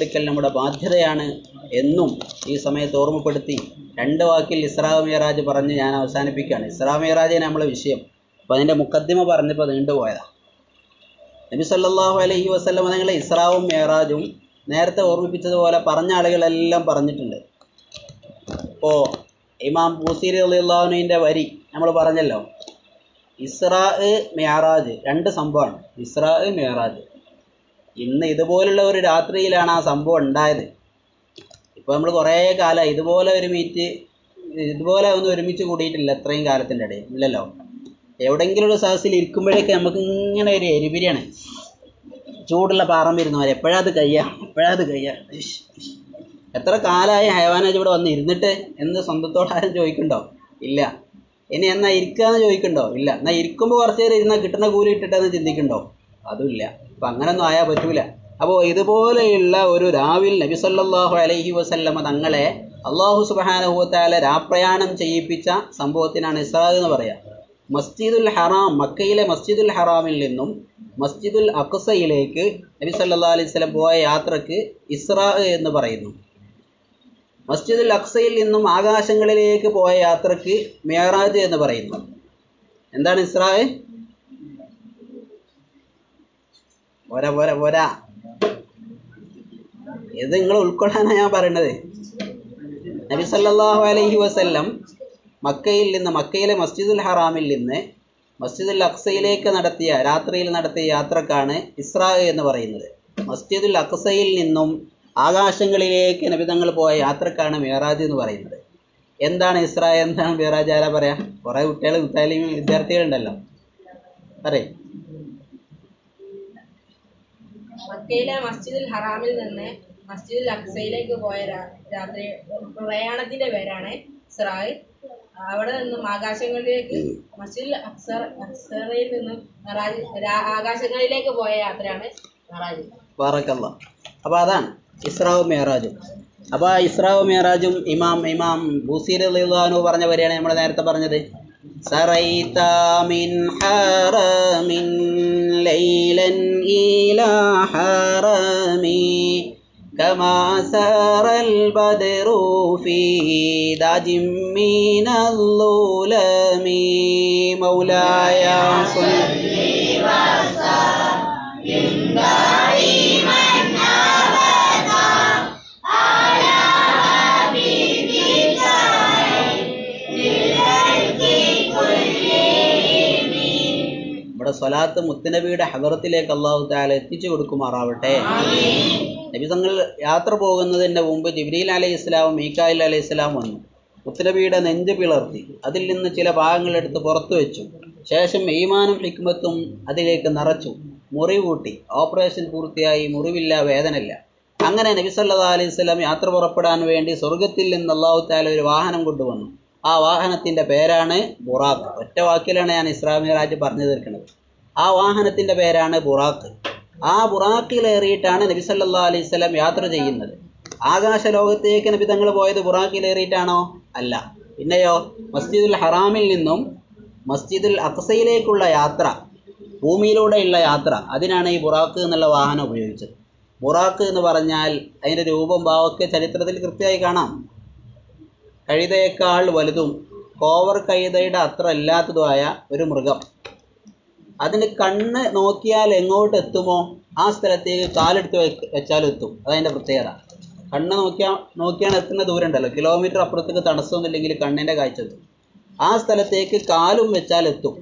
എടുക്കൽ നമ്മുടെ ബാധ്യതയാണ് എന്നും ഈ സമയത്ത് ഓർമ്മപ്പെടുത്തി രണ്ട് വാക്കിൽ ഇസ്രാ മിയറാജ് പറഞ്ഞ് ഞാൻ അവസാനിപ്പിക്കുകയാണ് ഇസ്രാ മിയറാജിന് നമ്മളെ വിഷയം അപ്പോൾ അതിൻ്റെ മുക്കദ്ദിമ പറഞ്ഞപ്പോൾ നീണ്ടുപോയതാണ് നബി സല്ലല്ലാഹു അലൈഹി വസല്ലം നിങ്ങളെ ഇസ്രാവും മേറാജും നേരത്തെ ഓർമ്മിപ്പിച്ചതുപോലെ പറഞ്ഞ ആളുകളെല്ലാം പറഞ്ഞിട്ടുണ്ട് ഇപ്പോൾ ഇമാം ബൂസീർ അള്ളാഹുവിൻ്റെ വരി നമ്മൾ പറഞ്ഞല്ലോ ഇസ്രാ മേറാജ് രണ്ട് സംഭവമാണ് ഇസ്രാ മേറാജ് ഇന്ന് ഇതുപോലുള്ള ഒരു രാത്രിയിലാണ് ആ സംഭവം ഉണ്ടായത് ഇപ്പോൾ നമ്മൾ കുറേ കാലം ഇതുപോലെ ഒരു മീറ്റ് ഇതുപോലെ ഒന്നും ഒരുമിച്ച് കൂടിയിട്ടില്ല ഇത്രയും കാലത്തിൻ്റെ ഇടയിൽ ഇല്ലല്ലോ എവിടെയെങ്കിലും ഒരു സദസ്സിൽ ഇരിക്കുമ്പോഴേക്ക് നമുക്ക് ഇങ്ങനെ ഒരു എരിപിരിയാണ് ചൂടുള്ള പാറം വരുന്ന പോലെ എപ്പോഴാ അത് കഴിയാ എപ്പോഴാ അത് കഴിയാ ഇഷ്, ഇഷ്. എത്ര കാലമായി ഹയവാനാജ് ഇവിടെ വന്ന് ഇരുന്നിട്ട് എന്ന് സ്വന്തത്തോട് ആരും ചോദിക്കണ്ടോ ഇല്ല ഇനി എന്നാ ഇരിക്കാന്ന് ചോദിക്കണ്ടോ ഇല്ല എന്നാ ഇരിക്കുമ്പോൾ കുറച്ച് നേരം ഇരുന്നാൽ കിട്ടുന്ന കൂലി ഇട്ടിട്ടെന്ന് ചിന്തിക്കണ്ടോ അതുമില്ല അപ്പം അങ്ങനൊന്നും ആയാൽ പറ്റൂല അപ്പോൾ ഇതുപോലെയുള്ള ഒരു രാവിൽ നബി സല്ലല്ലാഹു അലൈഹി വസല്ലമ തങ്ങളെ അള്ളാഹു സുബാനഹുത്താല രാപ്രയാണം ചെയ്യിപ്പിച്ച സംഭവത്തിനാണ് ഇസ്രാ എന്ന് പറയാം മസ്ജിദുൽ ഹറാം മക്കയിലെ മസ്ജിദുൽ ഹറാമിൽ നിന്നും മസ്ജിദുൽ അക്സയിലേക്ക് നബി സല്ലല്ലാഹു അലൈഹി വസല്ലം പോയ യാത്രക്ക് ഇസ്രാ എന്ന് പറയുന്നു മസ്ജിദുൽ അക്സയിൽ നിന്നും ആകാശങ്ങളിലേക്ക് പോയ യാത്രക്ക് മേറാജ് എന്ന് പറയുന്നു എന്താണ് ഇസ്രാ പോരാ പോരാ പോരാ ഇത് നിങ്ങൾ ഉൾക്കൊള്ളാനാണ് ഞാൻ പറയണത് നബി സല്ലല്ലാഹു അലൈഹി വസല്ലം മക്കയിൽ നിന്ന് മക്കയിലെ മസ്ജിദുൽ ഹറാമിൽ നിന്ന് മസ്ജിദുൽ അക്സയിലേക്ക് നടത്തിയ രാത്രിയിൽ നടത്തിയ യാത്രക്കാണ് ഇസ്രാ എന്ന് പറയുന്നത് മസ്ജിദുൽ അക്സയിൽ നിന്നും ആകാശങ്ങളിലേക്ക് നബി തങ്ങൾ പോയ യാത്രക്കാണ് മേറാജ് എന്ന് പറയുന്നത് എന്താണ് ഇസ്രാ എന്താണ് മേറാജ് ആരാ പറയാ കുറെ കുട്ടികൾ മുത്താലിം വിദ്യാർത്ഥികളുണ്ടല്ലോ പറയേ മക്കയിലെ മസ്ജിദുൽ ഹറാമിൽ നിന്ന് മസ്ജിദുൽ അക്സയിലേക്ക് പോയ രാ- രാത്രി പ്രയാണത്തിന്റെ പേരാണ് ഇസ്രായ് അവിടെ നിന്നും ആകാശങ്ങളിലേക്ക് മസ്ജിദുൽ അക്സർ അക്സറയിൽ നിന്നും മെറാജ് രാ- ആകാശങ്ങളിലേക്ക് പോയ യാത്രയാണ് മെറാജ് ബാറക്കല്ല അപ്പോൾ അതാണ് ഇസ്രാവും മേറാജും അപ്പോൾ ആ ഇസ്രാവും മേറാജും ഇമാം ഇമാം ബൂസീർ അള്ളാഹു പറഞ്ഞ വരെയാണ് നമ്മൾ നേരത്തെ പറഞ്ഞത് സറൈത മിൻ ഹറമിൻ ലൈലൻ ഇലാ ഹറമി كما سار البدر في داج من الظلم مولاي صل നമ്മുടെ സ്വലാത്ത് മുത്തനബിയുടെ ഹദറത്തിലേക്ക് അള്ളാഹു താല എത്തിച്ചു കൊടുക്കുമാറാവട്ടെ നബി തങ്ങൾ യാത്ര പോകുന്നതിൻ്റെ മുമ്പ് ജിബ്രീൽ അലൈഹി ഇസ്ലാമും മീക്കായിൽ അലൈഹി ഇസ്ലാം വന്നു മുത്തനബിയുടെ നെഞ്ച് പിളർത്തി അതിൽ നിന്ന് ചില ഭാഗങ്ങൾ എടുത്ത് പുറത്തു വെച്ചു ശേഷം ഈമാനും ഹിക്മത്തും അതിലേക്ക് നിറച്ചു മുറിവ് കൂട്ടി ഓപ്പറേഷൻ പൂർത്തിയായി മുറിവില്ല വേദനയില്ല അങ്ങനെ നബി സല്ലാ അലൈഹി സ്വലാം യാത്ര പുറപ്പെടാൻ വേണ്ടി സ്വർഗത്തിൽ നിന്ന് അള്ളാഹു താല ഒരു വാഹനം കൊണ്ടുവന്നു ആ വാഹനത്തിന്റെ പേരാണ് ബുറാഖ് ഒറ്റ വാക്കിലാണ് ഞാൻ ഇസ്ലാമിക രാജ് പറഞ്ഞു തീർക്കുന്നത് ആ വാഹനത്തിന്റെ പേരാണ് ബുറാഖ് ആ ബുറാക്കിലേറിയിട്ടാണ് നബി സല്ലാ അലൈഹി സ്വലാം യാത്ര ചെയ്യുന്നത് ആകാശ ലോകത്തേക്ക് നബി തങ്ങൾ പോയത് ബുറാക്കിലേറിയിട്ടാണോ അല്ല പിന്നെയോ മസ്ജിദുൽ ഹറാമിൽ നിന്നും മസ്ജിദുൽ അക്സയിലേക്കുള്ള യാത്ര ഭൂമിയിലൂടെയുള്ള യാത്ര അതിനാണ് ഈ ബുറാക്ക് എന്നുള്ള വാഹനം ഉപയോഗിച്ചത് ബുറാക്ക് എന്ന് പറഞ്ഞാൽ അതിൻ്റെ രൂപം ഭാവമൊക്കെ ചരിത്രത്തിൽ കൃത്യമായി കാണാം കഴുതയേക്കാൾ വലുതും കോവർ കഴുതയുടെ അത്ര അല്ലാത്തതുമായ ഒരു മൃഗം അതിന് കണ്ണ് നോക്കിയാൽ എങ്ങോട്ട് എത്തുമോ ആ സ്ഥലത്തേക്ക് കാലെടുത്ത് വെക്ക് വെച്ചാൽ എത്തും അതതിൻ്റെ പ്രത്യേകത കണ്ണ് നോക്കിയാൽ നോക്കിയാണ് എത്തുന്ന ദൂരം ഉണ്ടല്ലോ കിലോമീറ്റർ അപ്പുറത്തേക്ക് തടസ്സമൊന്നുമില്ലെങ്കിൽ കണ്ണിൻ്റെ കാഴ്ച എത്തും ആ സ്ഥലത്തേക്ക് കാലും വെച്ചാൽ എത്തും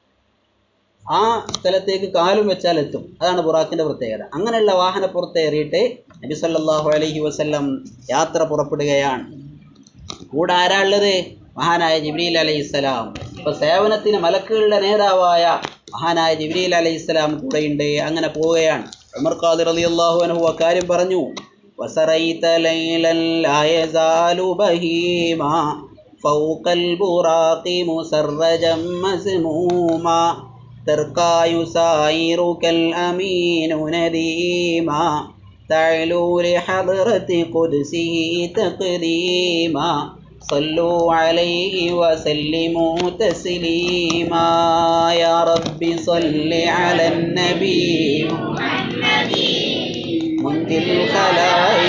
ആ സ്ഥലത്തേക്ക് കാലും വെച്ചാൽ എത്തും അതാണ് ബുറാക്കിന്റെ പ്രത്യേകത അങ്ങനെയുള്ള വാഹനപ്പുറത്തേറിയിട്ട് നബി സല്ലല്ലാഹു അലൈഹി വസല്ലം യാത്ര പുറപ്പെടുകയാണ് കൂടെ ആരാ ഉള്ളത് മഹാനായ ജിബ്രീൽ അലൈഹിസ്സലാം ഇപ്പൊ സേവനത്തിന് മലക്കുകളുടെ നേതാവായ മഹാനായ ജിബ്രീൽ അലൈഹിസ്സലാം കൂടെയുണ്ട് അങ്ങനെ പോവുകയാണ് ഉമർ ഖാദിർ റളിയല്ലാഹു അൻഹു അക്കാര്യം പറഞ്ഞു وسريت ليلا لا يزال بهيما فوق البراق مسرجا مزموما ترقى يسايرك الأمين نديما تعلو لحضرة قدسه تقديما صلوا عليه وسلموا تسليما يا رب صل على النبي منذ الخلائق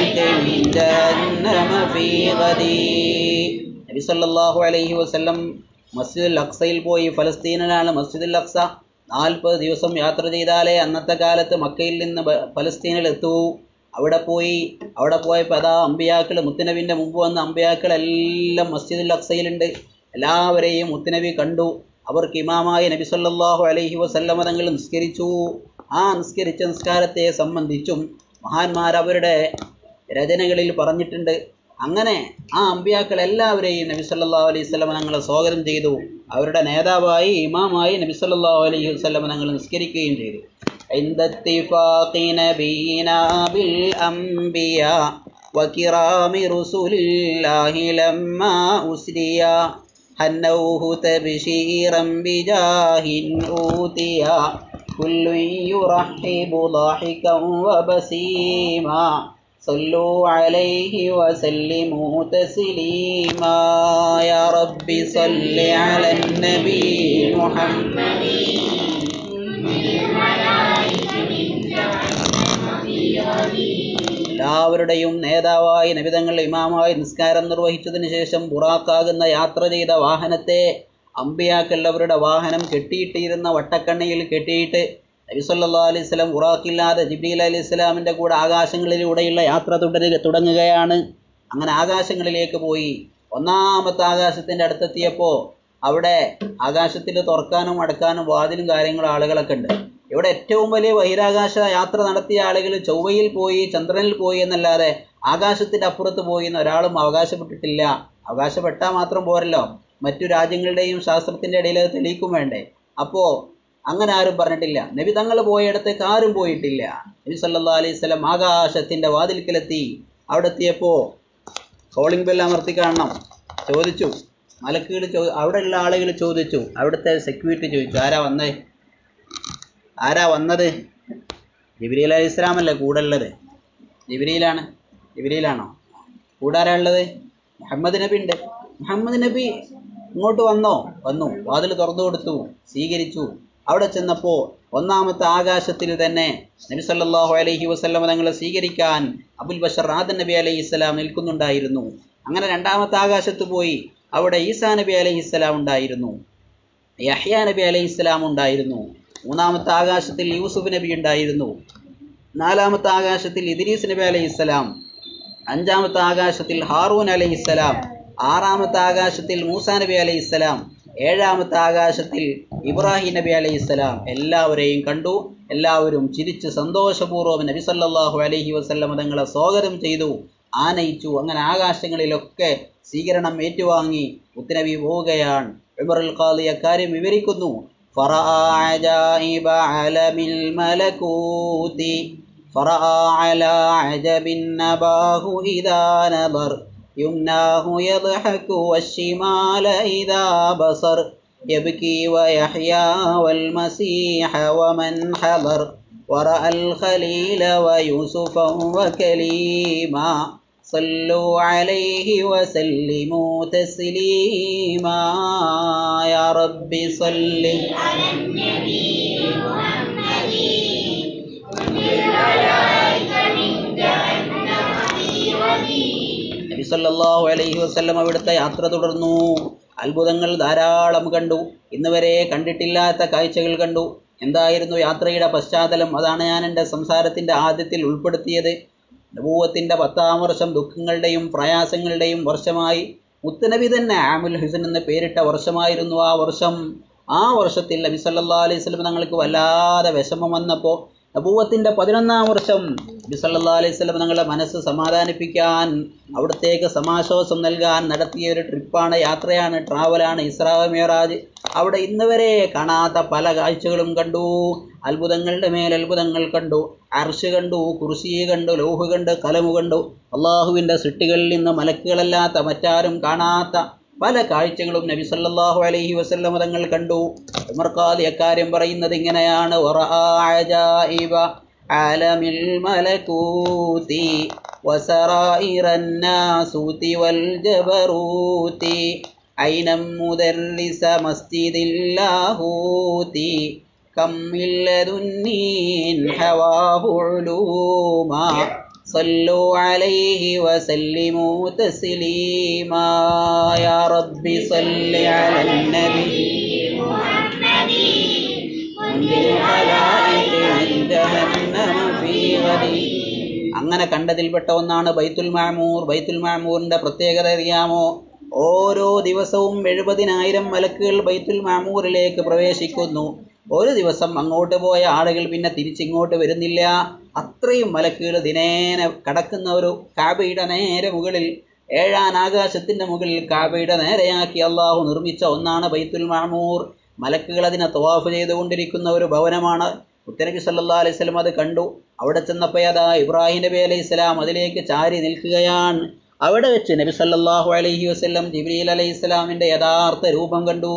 وسلم في غدي നബി സല്ലല്ലാഹു അലൈഹി വസല്ലം മസ്ജിദുൽ അക്സയിൽ പോയി ഫലസ്തീനിലാണ് മസ്ജിദുൽ അക്സ നാൽപ്പത് ദിവസം യാത്ര ചെയ്താലേ അന്നത്തെ കാലത്ത് മക്കയിൽ നിന്ന് ബ- ഫലസ്തീനിൽ എത്തൂ അവിടെ പോയി അവിടെ പോയപ്പോൾ അതാ അമ്പിയാക്കൾ മുത്തുനബിൻ്റെ മുമ്പ് വന്ന അമ്പിയാക്കളെല്ലാം മസ്ജിദുൽ അക്സയിലുണ്ട് എല്ലാവരെയും മുത്തുനബി കണ്ടു അവർക്ക് ഇമാമായ നബി സല്ലല്ലാഹു അലൈഹി വസല്ലമ തങ്ങൾ നിസ്കരിച്ചു ആ നിസ്കരിച്ച നിസ്കാരത്തെ സംബന്ധിച്ചും മഹാന്മാർ അവരുടെ രചനകളിൽ പറഞ്ഞിട്ടുണ്ട് അങ്ങനെ ആ അമ്പിയാക്കൾ എല്ലാവരെയും നബി സല്ലല്ലാഹു അലൈഹി വസല്ലമ തങ്ങൾ സ്വാഗതം ചെയ്തു അവരുടെ നേതാവായി ഇമാമായി നബി സല്ലല്ലാഹു അലൈഹി വസല്ലമ തങ്ങൾ നിസ്കരിക്കുകയും ചെയ്തു عند اتفاق نبينا بالأنبياء وكرام رسل الله لما أسريا هنوه تبشيرا بجاه أوتيا كل يرحب ضاحكا وبسيما صلوا عليه وسلموا تسليما يا رب صل على النبي محمد എല്ലാവരുടെയും നേതാവായി നബിതങ്ങൾ ഇമാമായി നിസ്കാരം നിർവഹിച്ചതിന് ശേഷം ബുറാക്കാകുന്ന യാത്ര ചെയ്ത വാഹനത്തെ അമ്പിയാക്കൾ അവരുടെ വാഹനം കെട്ടിയിട്ടിരുന്ന വട്ടക്കണ്ണിയിൽ കെട്ടിയിട്ട് നബി സല്ലല്ലാഹു അലൈഹി വസല്ലം ബുറാക്കില്ലാതെ ജിബ്രീൽ അലൈഹി സ്വലാമിൻ്റെ കൂടെ ആകാശങ്ങളിലൂടെയുള്ള യാത്ര തുടരുക തുടങ്ങുകയാണ് അങ്ങനെ ആകാശങ്ങളിലേക്ക് പോയി ഒന്നാമത്തെ ആകാശത്തിൻ്റെ അടുത്തെത്തിയപ്പോൾ അവിടെ ആകാശത്തിൽ തുറക്കാനും അടക്കാനും വാതിലും കാര്യങ്ങളും ആളുകളൊക്കെ ഉണ്ട് ഇവിടെ ഏറ്റവും വലിയ ബഹിരാകാശ യാത്ര നടത്തിയ ആളുകൾ ചൊവ്വയിൽ പോയി ചന്ദ്രനിൽ പോയി എന്നല്ലാതെ ആകാശത്തിൻ്റെ അപ്പുറത്ത് പോയി എന്ന് ഒരാളും അവകാശപ്പെട്ടിട്ടില്ല അവകാശപ്പെട്ടാൽ മാത്രം പോരല്ലോ മറ്റു രാജ്യങ്ങളുടെയും ശാസ്ത്രത്തിൻ്റെ ഇടയിൽ അത് തെളിയിക്കും വേണ്ടേ അപ്പോൾ അങ്ങനെ ആരും പറഞ്ഞിട്ടില്ല നബി തങ്ങൾ പോയിടത്തേക്ക് ആരും പോയിട്ടില്ല നബി സല്ലല്ലാഹു അലൈഹി വസല്ലം ആകാശത്തിൻ്റെ വാതിൽക്കലെത്തി അവിടെ എത്തിയപ്പോൾ കോളിംഗ് ബെൽ അമർത്തി കാണണം ചോദിച്ചു മലക്കുകൾ ചോ അവിടെയുള്ള ആളുകൾ ചോദിച്ചു അവിടുത്തെ സെക്യൂരിറ്റി ചോദിച്ചു ആരാ വന്നേ ആരാ വന്നത് ജിബ്രീൽ അലൈഹി ഇസ്ലാമല്ലേ കൂടെ ഉള്ളത് ജിബ്രീലാണ് ജിബ്രീലാണോ കൂടെ ആരാ ഉള്ളത് മുഹമ്മദ് നബി ഉണ്ട് മുഹമ്മദ് നബി ഇങ്ങോട്ട് വന്നോ വന്നു വാതിൽ തുറന്നു കൊടുത്തു സ്വീകരിച്ചു അവിടെ ചെന്നപ്പോൾ ഒന്നാമത്തെ ആകാശത്തിൽ തന്നെ നബി സല്ലല്ലാഹു അലൈഹി വസല്ലമ തങ്ങളെ സ്വീകരിക്കാൻ അബുൽ ബഷർ ആദൻ നബി അലൈഹി ഇസ്ലാം നിൽക്കുന്നുണ്ടായിരുന്നു അങ്ങനെ രണ്ടാമത്തെ ആകാശത്ത് പോയി അവിടെ ഈസാ നബി അലൈഹി ഇസ്ലാം ഉണ്ടായിരുന്നു യഹ്യ നബി അലൈഹി ഇസ്ലാം ഉണ്ടായിരുന്നു മൂന്നാമത്തെ ആകാശത്തിൽ യൂസുഫ് നബി ഉണ്ടായിരുന്നു നാലാമത്തെ ആകാശത്തിൽ ഇദ്രീസ് നബി അലൈഹി ഇസ്ലാം അഞ്ചാമത്തെ ആകാശത്തിൽ ഹാറൂൻ അലൈഹി ഇസ്ലാം ആറാമത്തെ ആകാശത്തിൽ മൂസാ നബി അലൈഹി ഇസ്ലാം ഏഴാമത്തെ ആകാശത്തിൽ ഇബ്രാഹിം നബി അലൈഹി ഇസ്ലാം എല്ലാവരെയും കണ്ടു എല്ലാവരും ചിരിച്ച് സന്തോഷപൂർവ്വം നബി സല്ലല്ലാഹു അലൈഹി വസല്ലം തങ്ങളെ സ്വാഗതം ചെയ്തു ആനയിച്ചു അങ്ങനെ ആകാശങ്ങളിലൊക്കെ സ്വീകരണം ഏറ്റുവാങ്ങി മുത്തനബി പോവുകയാണ് ഉമറുൽ ഖാദി അക്കാര്യം വിവരിക്കുന്നു فرأى عجائب عالم الملكوت فرأى على عجب نباه إذا نظر يمناه يضحك والشمال إذا بصر يبكي ويحيى والمسيح ومن حضر ورأى الخليل ويوسفا وكليما صلوا عليه وسلموا تسليما يا رب صل നബി സല്ലല്ലാഹു അലൈഹി വസല്ലം അവിടുത്തെ യാത്ര തുടർന്നു അത്ഭുതങ്ങൾ ധാരാളം കണ്ടു ഇന്ന് വരെ കണ്ടിട്ടില്ലാത്ത കാഴ്ചകൾ കണ്ടു എന്തായിരുന്നു യാത്രയുടെ പശ്ചാത്തലം അതാണ് ഞാൻ എൻ്റെ സംസാരത്തിൻ്റെ ആദ്യത്തിൽ ഉൾപ്പെടുത്തിയത് നബൂവത്തിൻ്റെ പത്താം വർഷം ദുഃഖങ്ങളുടെയും പ്രയാസങ്ങളുടെയും വർഷമായി മുത്തനബി തന്നെ ആമുൽ ഹുസൻ എന്ന് പേരിട്ട വർഷമായിരുന്നു ആ വർഷം ആ വർഷത്തിൽ നബി സല്ലല്ലാഹു അലൈഹി വസല്ലം തങ്ങൾക്ക് വല്ലാതെ വിഷമം വന്നപ്പോൾ നബൂവത്തിൻ്റെ പതിനൊന്നാം വർഷം നബി സല്ലല്ലാഹു അലൈഹി വസല്ലം തങ്ങളുടെ മനസ്സ് സമാധാനിപ്പിക്കാൻ അവിടത്തേക്ക് സമാശ്വാസം നൽകാൻ നടത്തിയ ഒരു ട്രിപ്പാണ് യാത്രയാണ് ട്രാവലാണ് ഇസ്രാ മിയറാജ് അവിടെ ഇന്ന് വരെ കാണാത്ത പല കാഴ്ചകളും കണ്ടു അത്ഭുതങ്ങളുടെ മേൽ അത്ഭുതങ്ങൾ കണ്ടു അർഷ് കണ്ടു കുർസി കണ്ടു ലോഹ് കണ്ടു കലമു കണ്ടു അള്ളാഹുവിൻ്റെ സൃഷ്ടികളിൽ നിന്ന് മലക്കുകളല്ലാത്ത മറ്റാരും കാണാത്ത പല കാഴ്ചകളും നബി സല്ലല്ലാഹു അലൈഹി വസല്ലം തങ്ങൾ കണ്ടു ഉമർഖാദി അക്കാര്യം പറയുന്നത് ഇങ്ങനെയാണ് വറആ അജായിബ ആലമിൽ മലകൂതി وسرائر الناسوت والجبروت عينا مدرس مسجد اللاهوت كم من لدنين حواه علوما صلوا عليه وسلموا تسليما يا رب صل على النبي منذ الخلائق من جهنم في غدي അങ്ങനെ കണ്ടതിൽപ്പെട്ട ഒന്നാണ് ബൈത്തുൽ മാമൂർ ബൈത്തുൽ മാമൂറിന്റെ പ്രത്യേകത അറിയാമോ ഓരോ ദിവസവും എഴുപതിനായിരം മലക്കുകൾ ബൈത്തുൽ മാമൂറിലേക്ക് പ്രവേശിക്കുന്നു ഒരു ദിവസം അങ്ങോട്ട് പോയ ആളുകൾ പിന്നെ തിരിച്ചിങ്ങോട്ട് വരുന്നില്ല അത്രയും മലക്കുകൾ ദിനേന കടക്കുന്ന ഒരു കാബയുടെ നേരെ മുകളിൽ ഏഴാൻ ആകാശത്തിന്റെ മുകളിൽ കാബയുടെ നേരെയാക്കി അള്ളാഹു നിർമ്മിച്ച ഒന്നാണ് ബൈത്തുൽ മാമൂർ മലക്കുകൾ അതിനെ തവാഫ് ചെയ്തുകൊണ്ടിരിക്കുന്ന ഒരു ഭവനമാണ് മുത്തനബി സല്ലാ അലൈഹി സ്വലം അത് കണ്ടു അവിടെ ചെന്നപ്പോൾ അതാ ഇബ്രാഹിം നബി അലൈഹി സ്വലാം അതിലേക്ക് ചാരി നിൽക്കുകയാണ് അവിടെ വെച്ച് നബി സല്ലല്ലാഹു അലൈഹി വസല്ലം ജിബ്രീൽ അലൈഹി സ്വലാമിന്റെ യഥാർത്ഥ രൂപം കണ്ടു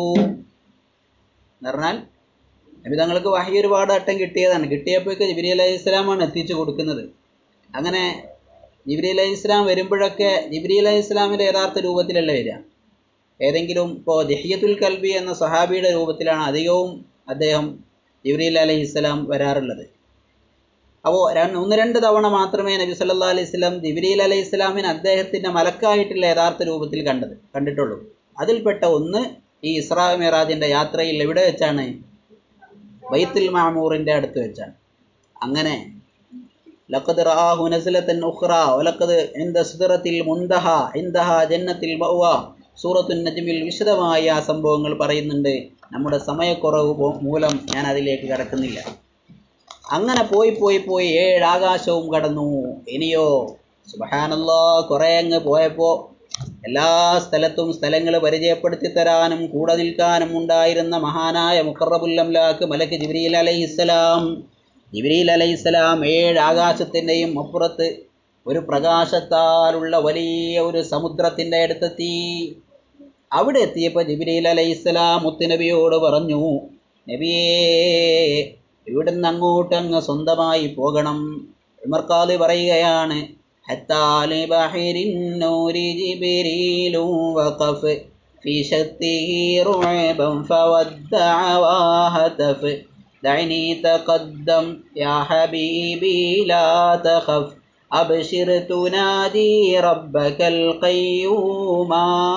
എന്ന് പറഞ്ഞാൽ നബി തങ്ങൾക്ക് വഹി ഒരുപാട് അട്ടം കിട്ടിയതാണ് കിട്ടിയപ്പോഴേക്ക് ജിബ്രീൽ അലൈഹി സ്വലാമാണ് എത്തിച്ചു കൊടുക്കുന്നത് അങ്ങനെ ജിബ്രീൽ അലൈഹി ഇസ്ലാം വരുമ്പോഴൊക്കെ ജിബ്രീൽ അലൈഹി ഇസ്ലാമിന്റെ യഥാർത്ഥ രൂപത്തിലല്ല വരിക ഏതെങ്കിലും ഇപ്പോൾ ദഹിയത്തുൽ കൽബി എന്ന സഹാബിയുടെ രൂപത്തിലാണ് അധികവും അദ്ദേഹം ജിബ്രീൽ അലൈഹി ഇസ്ലാം വരാറുള്ളത് അപ്പോൾ ഒന്ന് രണ്ട് തവണ മാത്രമേ നബി സല്ലാ അലൈഹി സ്വലാം ജിബ്രീൽ അലൈഹി ഇസ്ലാമിന് അദ്ദേഹത്തിന്റെ മലക്കായിട്ടുള്ള യഥാർത്ഥ രൂപത്തിൽ കണ്ടത് കണ്ടിട്ടുള്ളൂ അതിൽപ്പെട്ട ഒന്ന് ഈ ഇസ്രാ മിറാജിന്റെ യാത്രയിൽ എവിടെ വെച്ചാണ് ബൈത്തുൽ മാമൂറിന്റെ അടുത്ത് വെച്ചാണ് അങ്ങനെ ലഖദ് റആഹു നസ്ലത്തൻ ഉഖ്റ വലഖദ് ഇൻദ സിദ്റത്തിൽ മുൻതഹ ഇൻദഹ ജന്നത്തിൽ മഅവ സൂറത്തുൻ നജ്മിൽ വിശദമായ ആ സംഭവങ്ങൾ പറയുന്നുണ്ട് നമ്മുടെ സമയക്കുറവ് പോ- മൂലം ഞാൻ അതിലേക്ക് കടക്കുന്നില്ല അങ്ങനെ പോയി പോയി പോയി ഏഴ് ആകാശവും കടന്നു ഇനിയോ സുബഹാനല്ലാ കുറേ അങ്ങ് പോയപ്പോൾ എല്ലാ സ്ഥലത്തും സ്ഥലങ്ങൾ പരിചയപ്പെടുത്തി തരാനും കൂടെ നിൽക്കാനും ഉണ്ടായിരുന്ന മഹാനായ മുഖറബുല്ലംലാക്ക് മലക്ക് ജിബ്രീൽ അലൈഹിസ്സലാം ജിബ്രീൽ അലൈഹിസ്സലാം ഏഴ് ആകാശത്തിൻ്റെയും അപ്പുറത്ത് ഒരു പ്രകാശത്താലുള്ള വലിയ ഒരു സമുദ്രത്തിൻ്റെ അടുത്തെത്തി അവിടെ എത്തിയപ്പോൾ ജിബ്രീൽ അലൈഹിസ്സലാം മുത്തുനബിയോട് പറഞ്ഞു നബിയേ ഇവിടുന്ന് അങ്ങോട്ട് അങ്ങ് സ്വന്തമായി പോകണം ഉമർക്കാദ് പറയുകയാണ് حتى لبحر النور جبريل وقف في شته رعبا فودع وهتف دعني تقدم يا حبيبي لا تخف أبشر تنادي ربك القيوم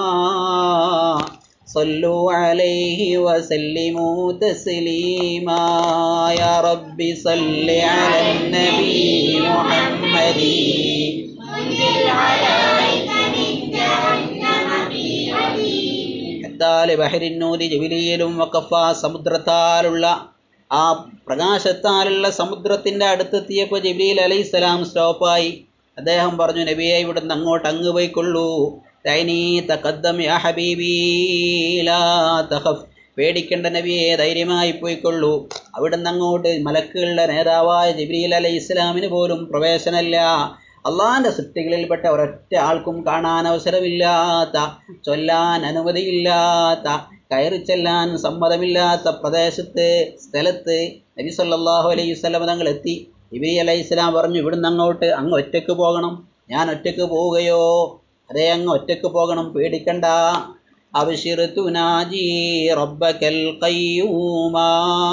صلوا عليه وسلموا تسليما يا رب صل على النبي محمد ഹത്താല് ബഹരിന്നൂരി ജബിലിയിലും വക്കഫ സമുദ്രത്താലുള്ള ആ പ്രകാശത്താലുള്ള സമുദ്രത്തിന്റെ അടുത്തെത്തിയപ്പോൾ ജിബ്രീൽ അലൈഹി സ്വലാം സ്റ്റോപ്പായി അദ്ദേഹം പറഞ്ഞു നബിയെ ഇവിടുന്ന് അങ്ങോട്ട് അങ്ങ് പോയിക്കൊള്ളൂ തൈനീ തഖദ്ദം യാ ഹബീബി ലാ തഖഫ് പേടിക്കേണ്ട നബിയെ ധൈര്യമായി പോയിക്കൊള്ളൂ അവിടുന്ന് അങ്ങോട്ട് മലക്കുകളുടെ നേതാവായ ജിബ്രീൽ അലൈഹി ഇസ്ലാമിന് പോലും പ്രവേശനമില്ല അള്ളാന്റെ സൃഷ്ടികളിൽപ്പെട്ട ഒരൊറ്റ ആൾക്കും കാണാൻ അവസരമില്ലാത്ത ചൊല്ലാൻ അനുമതിയില്ലാത്ത കയറി ചെല്ലാൻ സമ്മതമില്ലാത്ത പ്രദേശത്ത് സ്ഥലത്ത് നബി സല്ലല്ലാഹു അലൈഹി വസല്ലം തങ്ങൾ എത്തി ഇബി അലൈഹി ഇസ്ലാം പറഞ്ഞു ഇവിടുന്ന് അങ്ങോട്ട് അങ്ങ് ഒറ്റയ്ക്ക് പോകണം ഞാൻ ഒറ്റയ്ക്ക് പോവുകയോ അതേ അങ്ങ് ഒറ്റയ്ക്ക് പോകണം പേടിക്കണ്ട അബിഷിർ തുനാജി റബ്ബക്കൽ ഖയ്യൂമാ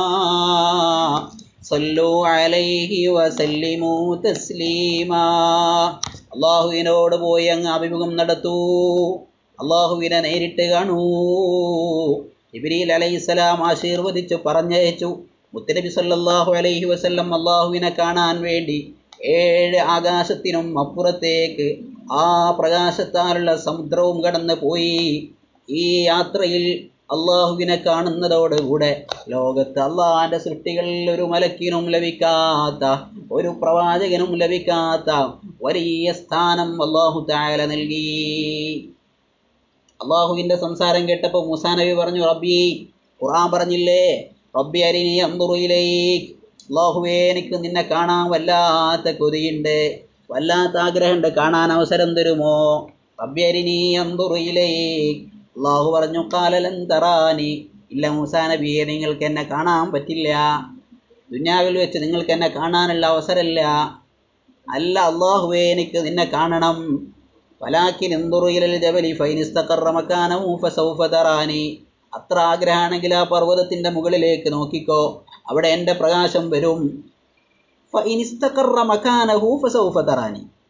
സല്ലു അലൈഹി വസല്ലിമു തസ്ലീമാ അള്ളാഹുവിനോട് പോയി അങ്ങ് അഭിമുഖം നടത്തൂ അള്ളാഹുവിനെ നേരിട്ട് കാണൂ ഇബ്രീൽ അലൈഹിസ്സലാം ആശീർവദിച്ചു പറഞ്ഞയച്ചു മുത്തനബി സല്ലല്ലാഹു അലൈഹി വസല്ലം അള്ളാഹുവിനെ കാണാൻ വേണ്ടി ഏഴ് ആകാശത്തിനും അപ്പുറത്തേക്ക് ആ പ്രകാശത്താലുള്ള സമുദ്രവും കടന്ന് പോയി ഈ യാത്രയിൽ അള്ളാഹുവിനെ കാണുന്നതോടുകൂടെ ലോകത്ത് അള്ളാഹിന്റെ സൃഷ്ടികളിൽ ഒരു മലക്കിനും ലഭിക്കാത്ത ഒരു പ്രവാചകനും ലഭിക്കാത്ത വലിയ സ്ഥാനം അള്ളാഹു തായാല നൽകി അള്ളാഹുവിന്റെ സംസാരം കേട്ടപ്പോൾ മൂസാ നബി പറഞ്ഞു റബ്ബി ഖുർആൻ പറഞ്ഞില്ലേ റബ്ബി അരിനി അന്തുറയിലേക്ക് അള്ളാഹുവേ എനിക്ക് നിന്നെ കാണാൻ വല്ലാത്ത കൊതിയുണ്ട് വല്ലാത്ത ആഗ്രഹമുണ്ട് കാണാൻ അവസരം തരുമോ റബ്ബി അരിനി അന്തുറയിലേക്ക് അള്ളാഹു പറഞ്ഞു കാലലൻ തറാനി ഇല്ല മൂസാ നബിയെ നിങ്ങൾക്ക് എന്നെ കാണാൻ പറ്റില്ല ദുന്യാവിൽ വെച്ച് നിങ്ങൾക്ക് എന്നെ കാണാനുള്ള അവസരമില്ല അല്ല അള്ളാഹുവേ എനിക്ക് നിന്നെ കാണണം വലാക്കിൻ എന്തുറുയിലൽ ജബലി ഫൈനിസ്തഖറ മക്കാനഹു ഫസൗഫ തറാനി അത്ര ആഗ്രഹമാണെങ്കിൽ ആ പർവ്വതത്തിന്റെ മുകളിലേക്ക് നോക്കിക്കോ അവിടെ എൻ്റെ പ്രകാശം വരും ഫൈനിസ്തഖറ മക്കാനഹു ഫസൗഫ തറാനി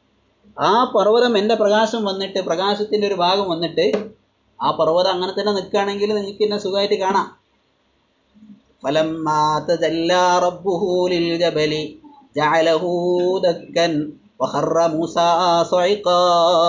ആ പർവ്വതം എൻ്റെ പ്രകാശം വന്നിട്ട് പ്രകാശത്തിൻ്റെ ഒരു ഭാഗം വന്നിട്ട് ആ പർവ്വതം അങ്ങനെ തന്നെ നിൽക്കുകയാണെങ്കിൽ നിങ്ങൾക്ക് എന്നെ സുഖമായിട്ട് കാണാം فلما تجلى ربه للجبل جعله دكا وخر موسى صعقا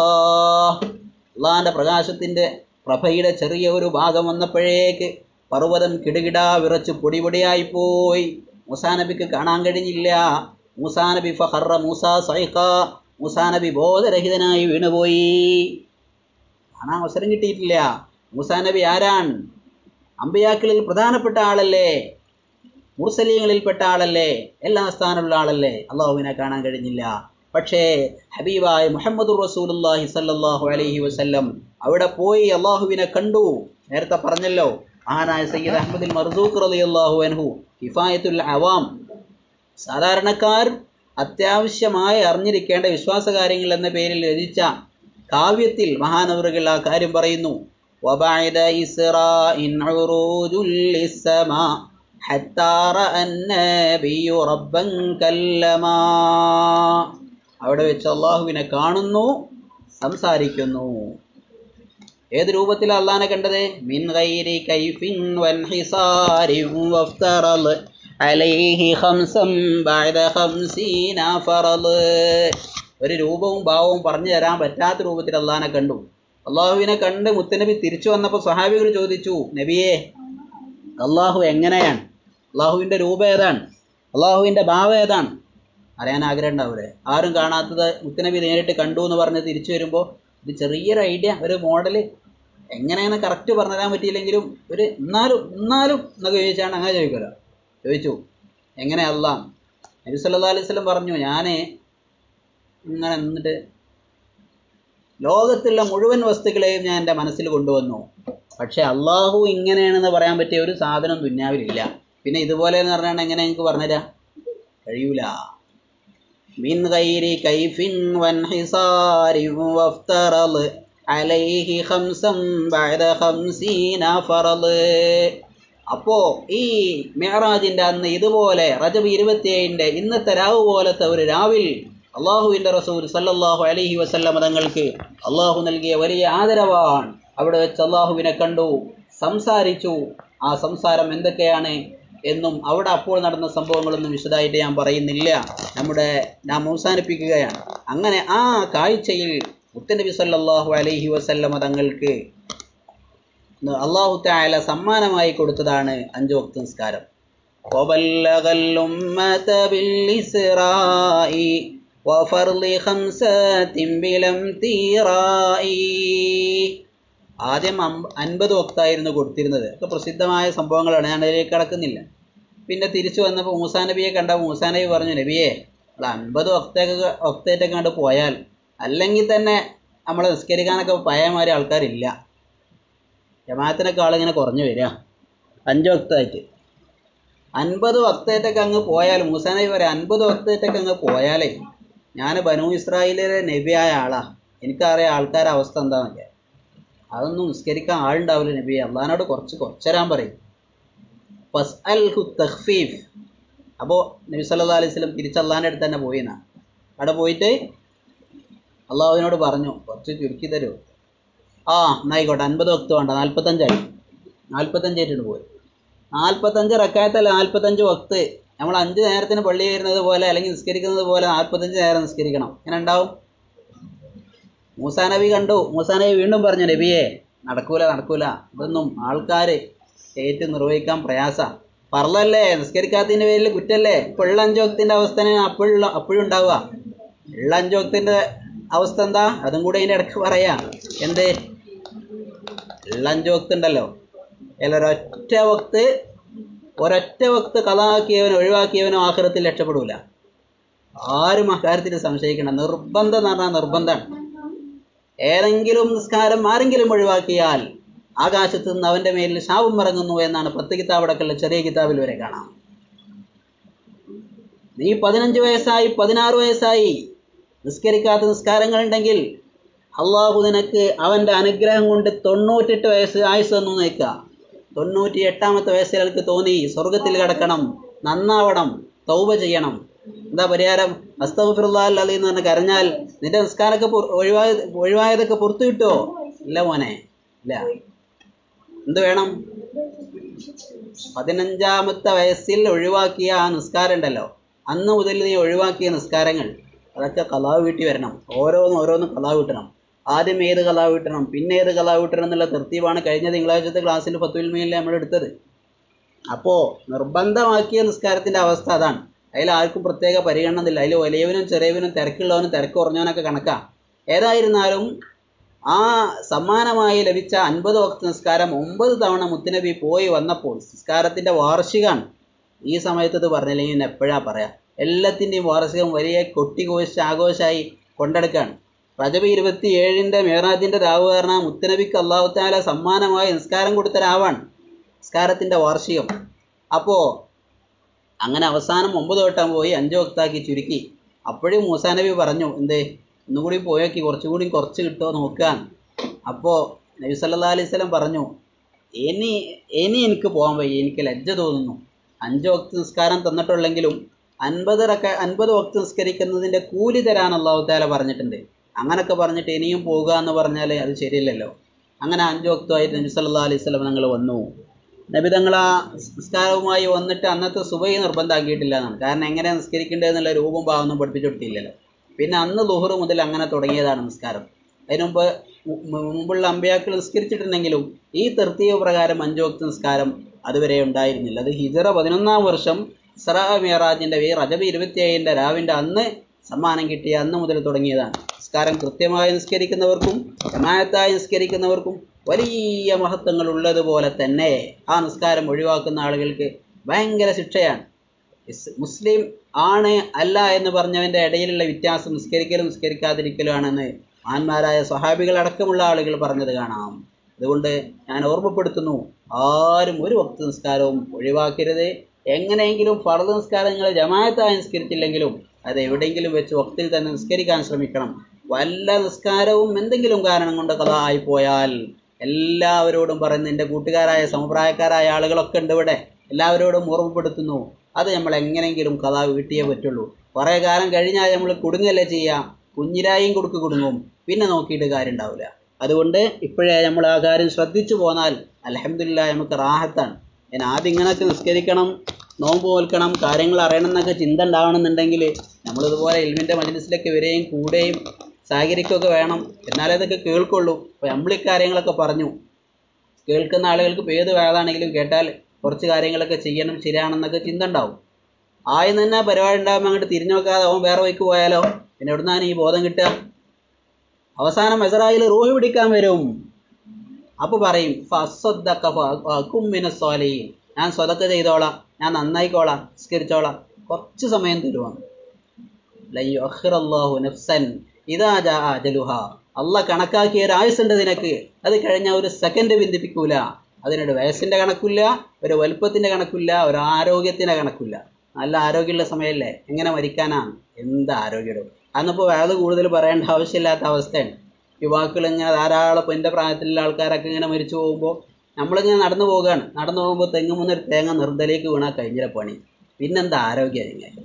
അള്ളാന്റെ പ്രകാശത്തിന്റെ പ്രഭയുടെ ചെറിയ ഒരു ഭാഗം വന്നപ്പോഴേക്ക് പർവ്വതം കിടുകിടാ വിറച്ച് പൊടി പൊടിയായി പോയി മൂസാ നബിക്ക് കാണാൻ കഴിഞ്ഞില്ല മൂസാ നബി ഫഹറ മൂസ സൈഖ മൂസാ നബി ബോധരഹിതനായി വീണുപോയി കാണാൻ അവസരം കിട്ടിയിട്ടില്ല മൂസാ നബി ആരാൻ അമ്പയാക്കളിൽ പ്രധാനപ്പെട്ട ആളല്ലേ മുർസലീങ്ങളിൽപ്പെട്ട ആളല്ലേ എല്ലാ സ്ഥാനമുള്ള ആളല്ലേ അള്ളാഹുവിനെ കാണാൻ കഴിഞ്ഞില്ല പക്ഷേ ഹബീബായ മുഹമ്മദ് റസൂലുല്ലാഹി സല്ലല്ലാഹു അലൈഹി വസല്ലം അവിടെ പോയി അള്ളാഹുവിനെ കണ്ടു നേരത്തെ പറഞ്ഞല്ലോ മഹാനായ സയ്യിദ് അഹമ്മദുൽ മർസൂഖ് റളിയല്ലാഹു അൻഹു കിഫായത്തുൽ അവാം സാധാരണക്കാർ അത്യാവശ്യമായി അറിഞ്ഞിരിക്കേണ്ട വിശ്വാസകാര്യങ്ങൾ എന്ന പേരിൽ രചിച്ച കാവ്യത്തിൽ മഹാനവറുകൾ ആ കാര്യം പറയുന്നു وبعد إسراء عروج للسماء حتى رأى النبي ربا كلما അവിടെ വെച്ച് അള്ളാഹുവിനെ കാണുന്നു സംസാരിക്കുന്നു ഏത് രൂപത്തിലാണ് അള്ളാഹിനെ കണ്ടത് മിൻ ഗൈരി കൈഫിൻ വൻഹിസാരിൻ വഫ്തറൽ അലൈഹി ഖംസം ബഅദ ഖംസീന ഫറദ് ഒരു രൂപവും ഭാവവും പറഞ്ഞു തരാൻ പറ്റാത്ത രൂപത്തിൽ അള്ളാഹിനെ കണ്ടു അള്ളാഹുവിനെ കണ്ട് മുത്തനബി തിരിച്ചു വന്നപ്പോൾ സഹാബികൾ ചോദിച്ചു നബിയെ അള്ളാഹു എങ്ങനെയാണ് അള്ളാഹുവിൻ്റെ രൂപം ഏതാണ് അള്ളാഹുവിൻ്റെ ഭാവം ഏതാണ് അറിയാൻ ആഗ്രഹം ഉണ്ടാവില്ലേ ആരും കാണാത്തത് മുത്തനബി നേരിട്ട് കണ്ടു എന്ന് പറഞ്ഞ് തിരിച്ചു വരുമ്പോൾ ഇത് ചെറിയൊരു ഐഡിയ ഒരു മോഡൽ എങ്ങനെയാണ് കറക്റ്റ് പറഞ്ഞു തരാൻ പറ്റിയില്ലെങ്കിലും ഒരു എന്നാലും എന്നാലും എന്നൊക്കെ ചോദിച്ചാണ് അങ്ങനെ ചോദിക്കുമല്ലോ ചോദിച്ചു എങ്ങനെ അള്ളാഹ് നബി സല്ലാ അലൈഹി സ്വലം പറഞ്ഞു ഞാൻ ഇങ്ങനെ നിന്നിട്ട് ലോകത്തുള്ള മുഴുവൻ വസ്തുക്കളെയും ഞാൻ എൻ്റെ മനസ്സിൽ കൊണ്ടുവന്നു പക്ഷെ അള്ളാഹു ഇങ്ങനെയാണെന്ന് പറയാൻ പറ്റിയ ഒരു സാധനം ദുന്യാവിലില്ല പിന്നെ ഇതുപോലെ എന്ന് പറഞ്ഞാൽ എങ്ങനെ എനിക്ക് പറഞ്ഞുതരാം കഴിയൂല മിൻ ഗൈരി കൈഫിൻ വൻഹിസാരി വഫ്തറൽ അലൈഹി ഖംസം ബഅദ ഖംസീന ഫറദ് അപ്പോ ഈ മെഹറാജിന്റെ അന്ന് ഇതുപോലെ റജബ് ഇരുപത്തിയേഴിന്റെ ഇന്നത്തെ രാവ് പോലത്തെ ഒരു രാവിൽ അള്ളാഹുവിന്റെ റസൂൽ സല്ലല്ലാഹു അലൈഹി വസല്ലമ തങ്ങൾക്ക് അള്ളാഹു നൽകിയ വലിയ ആദരവാണ് അവിടെ വെച്ച് അള്ളാഹുവിനെ കണ്ടു സംസാരിച്ചു ആ സംസാരം എന്തൊക്കെയാണ് എന്നും അവിടെ അപ്പോൾ നടന്ന സംഭവങ്ങളൊന്നും വിശദമായിട്ട് ഞാൻ പറയുന്നില്ല നമ്മുടെ നാം അവസാനിപ്പിക്കുകയാണ് അങ്ങനെ ആ കാഴ്ചയിൽ മുത്തനബി സല്ലല്ലാഹു അലൈഹി വസല്ലമ തങ്ങൾക്ക് അള്ളാഹു താല സമ്മാനമായി കൊടുത്തതാണ് അഞ്ചു വക്ത നിസ്കാരം وبلغ الأمة بالإسراء وفرض خمسات بلا امتراء ആദ്യം അമ്പ അൻപത് വക്തായിരുന്നു കൊടുത്തിരുന്നത് ഒക്കെ പ്രസിദ്ധമായ സംഭവങ്ങളാണ് ഞാൻ അതിലേക്ക് കടക്കുന്നില്ല പിന്നെ തിരിച്ചു വന്നപ്പോൾ മൂസാ നബിയെ കണ്ട മൂസാ നബി പറഞ്ഞു നബിയെ നമ്മൾ അൻപത് വക്തയൊക്കെ വക്തയായിട്ടൊക്കെ കണ്ട് പോയാൽ അല്ലെങ്കിൽ തന്നെ നമ്മൾ നിസ്കരിക്കാനൊക്കെ പഴയമാതിരി ആൾക്കാരില്ല ജമാഅത്തിനൊക്കെ ആളിങ്ങനെ കുറഞ്ഞു വരിക അഞ്ച് വക്തായിട്ട് അൻപത് വക്തായിട്ടൊക്കെ അങ്ങ് പോയാൽ മൂസാ നബി പറയാം അൻപത് വക്തായിട്ടൊക്കെ അങ്ങ് പോയാലേ ഞാൻ ബനു ഇസ്രായേലിലെ നബിയായ ആളാ എനിക്കറിയാം ആൾക്കാരുടെ അവസ്ഥ എന്താണെന്നൊക്കെ അതൊന്നും നിസ്കരിക്കാൻ ആളുണ്ടാവില്ല നബി അള്ളഹാനോട് കുറച്ച് കുറച്ചുതരാൻ പറയും ഫസ് അൽ തഖ്ഫീഫ് അപ്പോൾ നബി സല്ലാ അലൈഹി സ്വലം തിരിച്ച് അള്ളഹാൻ്റെ അടുത്ത് തന്നെ പോയിന്നാ അവിടെ പോയിട്ട് അള്ളാഹുവിനോട് പറഞ്ഞു കുറച്ച് ചുരുക്കി തരുമോ ആ എന്നായിക്കോട്ടെ അൻപത് വക്ത് വേണ്ട നാൽപ്പത്തഞ്ചായി നാൽപ്പത്തഞ്ചായിട്ടുണ്ട് പോയി നാൽപ്പത്തഞ്ച് റക്കായത്തല്ല നാൽപ്പത്തഞ്ച് വക്ത് നമ്മൾ അഞ്ച് നേരത്തിന് പള്ളി വരുന്നത് പോലെ അല്ലെങ്കിൽ നിസ്കരിക്കുന്നത് പോലെ നാൽപ്പത്തഞ്ച് നേരം നിസ്കരിക്കണം ഇങ്ങനെ ഉണ്ടാവും മൂസാ നബി കണ്ടു മൂസാ നബി വീണ്ടും പറഞ്ഞു നബിയെ നടക്കൂല നടക്കൂല ഇതൊന്നും ആൾക്കാർ ഏറ്റു നിർവഹിക്കാൻ പ്രയാസ പറലല്ലേ നിസ്കരിക്കാത്തതിൻ്റെ പേരിൽ കുറ്റല്ലേ ഇപ്പോൾ ഉള്ള അഞ്ച് വക്തിൻ്റെ അവസ്ഥ അപ്പോഴുള്ള അപ്പോഴും ഉണ്ടാവുക ഉള്ള അഞ്ച് വക്തിൻ്റെ അവസ്ഥ എന്താ അതും കൂടെ അതിൻ്റെ ഇടയ്ക്ക് പറയാ എന്ത് ഉള്ള അഞ്ച് വക്ത് ഉണ്ടല്ലോ അതിൽ ഒരൊറ്റ വക്ത് ഒരൊറ്റ വക്ത് കഥാക്കിയവനോ ഒഴിവാക്കിയവനോ ആഹ്റത്തിൽ രക്ഷപ്പെടൂല ആരും അക്കാര്യത്തിൽ സംശയിക്കണം നിർബന്ധം എന്ന് പറഞ്ഞാൽ നിർബന്ധമാണ് ഏതെങ്കിലും നിസ്കാരം ആരെങ്കിലും ഒഴിവാക്കിയാൽ ആകാശത്ത് നിന്ന് അവന്റെ മേലിൽ ശാപം ഇറങ്ങുന്നു എന്നാണ് പത്ത് കിതാബടക്കുള്ള ചെറിയ കിതാബിൽ വരെ കാണാം നീ പതിനഞ്ച് വയസ്സായി പതിനാറ് വയസ്സായി നിസ്കരിക്കാത്ത നിസ്കാരങ്ങൾ ഉണ്ടെങ്കിൽ അള്ളാഹു നിനക്ക് അവന്റെ അനുഗ്രഹം കൊണ്ട് തൊണ്ണൂറ്റെട്ട് വയസ്സ് ആയുസ് തന്നു നിൽക്കുക തൊണ്ണൂറ്റി എട്ടാമത്തെ വയസ്സിൽ എനിക്ക് തോന്നി സ്വർഗത്തിൽ കിടക്കണം നന്നാവണം തൗബ ചെയ്യണം എന്താ പരിഹാരം അസ്തഫിറുല്ലാഹി എന്ന് പറഞ്ഞ് കരഞ്ഞാൽ നിന്റെ നിസ്കാരമൊക്കെ പു- ഒഴിവായ ഒഴിവായതൊക്കെ പുറത്തു കിട്ടുമോ ഇല്ല മോനെ ഇല്ല എന്ത് വേണം പതിനഞ്ചാമത്തെ വയസ്സിൽ ഒഴിവാക്കിയ ആ നിസ്കാരം ഉണ്ടല്ലോ അന്ന് മുതൽ നീ ഒഴിവാക്കിയ നിസ്കാരങ്ങൾ അതൊക്കെ കലാവ് വീട്ടി വരണം ഓരോന്ന് ഓരോന്ന് കലാവ് വീട്ടണം ആദ്യം ഏത് കലാവ് വീട്ടണം പിന്നെ ഏത് കലാവ് വീട്ടണം എന്നുള്ള തൃത്തീവാണ് കഴിഞ്ഞ തിങ്കളാഴ്ചത്തെ ക്ലാസ്സിൽ പത്തുവിൽ മീനിൽ നമ്മൾ എടുത്തത് അപ്പോൾ നിർബന്ധമാക്കിയ നിസ്കാരത്തിൻ്റെ അവസ്ഥ അതാണ് അതിൽ ആർക്കും പ്രത്യേക പരിഗണന ഒന്നുമില്ല അതിൽ വലിയവനും ചെറിയവനും തിരക്കുള്ളവനും തിരക്ക് കുറഞ്ഞവനൊക്കെ കണക്കാം ഏതായിരുന്നാലും ആ സമ്മാനമായി ലഭിച്ച അൻപത് വക്ത നിസ്കാരം ഒമ്പത് തവണ മുത്തുനബി പോയി വന്നപ്പോൾ നിസ്കാരത്തിൻ്റെ വാർഷികമാണ് ഈ സമയത്ത് ഇത് പറഞ്ഞില്ലെങ്കിൽ പിന്നെ എപ്പോഴാ പറയാം എല്ലാത്തിൻ്റെയും വാർഷികം വലിയ കൊട്ടിഘോഷിച്ച് ആഘോഷമായി കൊണ്ടെടുക്കുകയാണ് റജബ് ഇരുപത്തി ഏഴിൻ്റെ മേറാജിൻ്റെ രാവ് കാരണം മുത്തുനബിക്ക് അള്ളാഹു താല സമ്മാനമായി നിസ്കാരം കൊടുത്ത രാവാണ് നിസ്കാരത്തിൻ്റെ വാർഷികം അപ്പോൾ അങ്ങനെ അവസാനം ഒമ്പത് വട്ടം പോയി അഞ്ച് വക്താക്കി ചുരുക്കി അപ്പോഴും മൂസാ നബി പറഞ്ഞു എന്തേ ഒന്നുകൂടി പോയേക്ക് കുറച്ചുകൂടി കുറച്ച് കിട്ടുമോ നോക്കാൻ അപ്പോൾ നബി സല്ലാ അലൈഹി സ്വലം പറഞ്ഞു ഇനി ഇനി എനിക്ക് പോകാൻ വയ്യ എനിക്ക് ലജ്ജ തോന്നുന്നു അഞ്ച് വക്ത് നിസ്കാരം തന്നിട്ടുള്ളെങ്കിലും അൻപത് റക്ക അൻപത് വക്ത് നിസ്കരിക്കുന്നതിൻ്റെ കൂലി തരാൻ അള്ളാഹു താല പറഞ്ഞിട്ടുണ്ട് അങ്ങനൊക്കെ പറഞ്ഞിട്ട് ഇനിയും പോകുക എന്ന് പറഞ്ഞാൽ അത് ശരിയല്ലല്ലോ അങ്ങനെ അഞ്ച് വക്തമായിട്ട് നബി സല്ലാ അലൈഹി സ്വലം ഞങ്ങൾ വന്നു നബി തങ്ങൾ ആ നിസ്കാരവുമായി വന്നിട്ട് അന്നത്തെ സുബൈ നിർബന്ധമാക്കിയിട്ടില്ല എന്നാണ് കാരണം എങ്ങനെ നിസ്കരിക്കേണ്ടത് എന്നുള്ള രൂപം ഭാവമൊന്നും പഠിപ്പിച്ചു കൊടുത്തില്ലല്ലോ പിന്നെ അന്ന് ലുഹറ് മുതൽ അങ്ങനെ തുടങ്ങിയതാണ് നിസ്കാരം അതിനു മുമ്പ് മു- മു- മുമ്പുള്ള അമ്പയാക്കൾ നിസ്കരിച്ചിട്ടുണ്ടെങ്കിലും ഈ തൃത്തീയ പ്രകാരം അഞ്ചു വക്ത നിസ്കാരം അതുവരെ ഉണ്ടായിരുന്നില്ല അത് ഹിജറ പതിനൊന്നാം വർഷം ഇസ്രാ മിയറാജിൻ്റെ ഈ റജബ് ഇരുപത്തിയേഴിൻ്റെ രാവിൻ്റെ അന്ന് സമ്മാനം കിട്ടിയ അന്ന് മുതൽ തുടങ്ങിയതാണ് നിസ്കാരം കൃത്യമായി നിസ്കരിക്കുന്നവർക്കും ജമായത്തായി നിസ്കരിക്കുന്നവർക്കും വലിയ മഹത്വങ്ങൾ ഉള്ളതുപോലെ തന്നെ ആ നിസ്കാരം ഒഴിവാക്കുന്ന ആളുകൾക്ക് ഭയങ്കര ശിക്ഷയാണ് ഇസ് മുസ്ലിം ആണ് അല്ല എന്ന് പറഞ്ഞവൻ്റെ ഇടയിലുള്ള വ്യത്യാസം നിസ്കരിക്കലും നിസ്കരിക്കാതിരിക്കലുമാണെന്ന് മഹാന്മാരായ സ്വഹാബികൾ അടക്കമുള്ള ആളുകൾ പറഞ്ഞത് കാണാം അതുകൊണ്ട് ഞാൻ ഓർമ്മപ്പെടുത്തുന്നു ആരും ഒരു വക്ത നിസ്കാരവും ഒഴിവാക്കരുത് എങ്ങനെയെങ്കിലും ഫർദ് നിസ്കാരം നിങ്ങൾ ജമാഅത്തായി നിസ്കരിച്ചില്ലെങ്കിലും അത് എവിടെയെങ്കിലും വെച്ച് വക്തിൽ തന്നെ നിസ്കരിക്കാൻ ശ്രമിക്കണം വല്ല നിസ്കാരവും എന്തെങ്കിലും കാരണം കൊണ്ട് കഥ ആയിപ്പോയാൽ എല്ലാവരോടും പറയുന്നു എൻ്റെ കൂട്ടുകാരായ സമപ്രായക്കാരായ ആളുകളൊക്കെ ഉണ്ട് ഇവിടെ എല്ലാവരോടും ഓർമ്മപ്പെടുത്തുന്നു അത് നമ്മൾ എങ്ങനെയെങ്കിലും കഥ വീട്ടിയേ പറ്റുള്ളൂ കുറേ കാലം കഴിഞ്ഞാൽ നമ്മൾ കുടുങ്ങല്ലേ ചെയ്യാം കുഞ്ഞിരായും കൊടുക്ക് കുടുങ്ങും പിന്നെ നോക്കിയിട്ട് കാര്യം ഉണ്ടാവില്ല അതുകൊണ്ട് ഇപ്പോഴേ നമ്മൾ ആ കാര്യം ശ്രദ്ധിച്ചു പോന്നാൽ അലഹമില്ല നമുക്ക് റാഹത്താണ് ഞാൻ ആദ്യം ഇങ്ങനെയൊക്കെ നിസ്കരിക്കണം നോമ്പ് നോൽക്കണം കാര്യങ്ങൾ അറിയണം എന്നൊക്കെ ചിന്ത ഉണ്ടാവണമെന്നുണ്ടെങ്കിൽ നമ്മളിതുപോലെ ഇൽമിൻ്റെ മജ്ലിസിലൊക്കെ വരികയും കൂടുകയും സഹകരിക്കുകയൊക്കെ വേണം എന്നാലേ ഇതൊക്കെ കേൾക്കുള്ളൂ അപ്പോൾ നമ്മൾ ഈ കാര്യങ്ങളൊക്കെ പറഞ്ഞു കേൾക്കുന്ന ആളുകൾക്ക് ഇപ്പോൾ ഏത് വേളാണെങ്കിലും കേട്ടാൽ കുറച്ച് കാര്യങ്ങളൊക്കെ ചെയ്യണം ശരിയാണെന്നൊക്കെ ചിന്ത ഉണ്ടാവും ആദ്യം തന്നെ പരിപാടി ഉണ്ടാകുമ്പോൾ അങ്ങോട്ട് തിരിഞ്ഞു നോക്കാതെ അവൻ വേറെ വഴിക്ക് പോയാലോ പിന്നെ എവിടുന്നാണ് ഈ ബോധം കിട്ടുക അവസാനം മെസറായിൽ റൂഹ് പിടിക്കാൻ വരും അപ്പോൾ പറയും ഫസ്വദ്ദക്ക ഫക്കുമ്മിന സ്വാലീൻ ഞാൻ സ്വതക്ക ചെയ്തോളാം ഞാൻ നന്നായിക്കോളാം നിസ്കരിച്ചോളാം കുറച്ച് സമയം തരുവാണ് ലയ്യുഅഖിറല്ലാഹു നഫ്സൻ ഇദാ ജാ അജലുഹ അല്ല കണക്കാക്കിയ ഒരു ആയുസുണ്ട് നിനക്ക് അത് കഴിഞ്ഞാൽ ഒരു സെക്കൻഡ് ബന്ധിപ്പിക്കൂല അതിനൊരു വയസ്സിന്റെ കണക്കില്ല ഒരു വലുപ്പത്തിന്റെ കണക്കില്ല ഒരു ആരോഗ്യത്തിന്റെ കണക്കില്ല നല്ല ആരോഗ്യമുള്ള സമയമല്ലേ എങ്ങനെ മരിക്കാനാണ് എന്ത് ആരോഗ്യം അന്നിപ്പോൾ വേറെ കൂടുതൽ പറയേണ്ട ആവശ്യമില്ലാത്ത അവസ്ഥയാണ് യുവാക്കൾ ഇങ്ങനെ ധാരാളം ഇപ്പം എൻ്റെ പ്രായത്തിലുള്ള ആൾക്കാരൊക്കെ ഇങ്ങനെ മരിച്ചു പോകുമ്പോൾ നമ്മളിങ്ങനെ നടന്നു പോവുകയാണ് നടന്നു പോകുമ്പോൾ തെങ്ങുമെന്ന് ഒരു തേങ്ങ നിർദ്ദലേക്ക് വീണാൽ കഴിഞ്ഞില്ല പണി പിന്നെന്താ ആരോഗ്യം ഇങ്ങനെ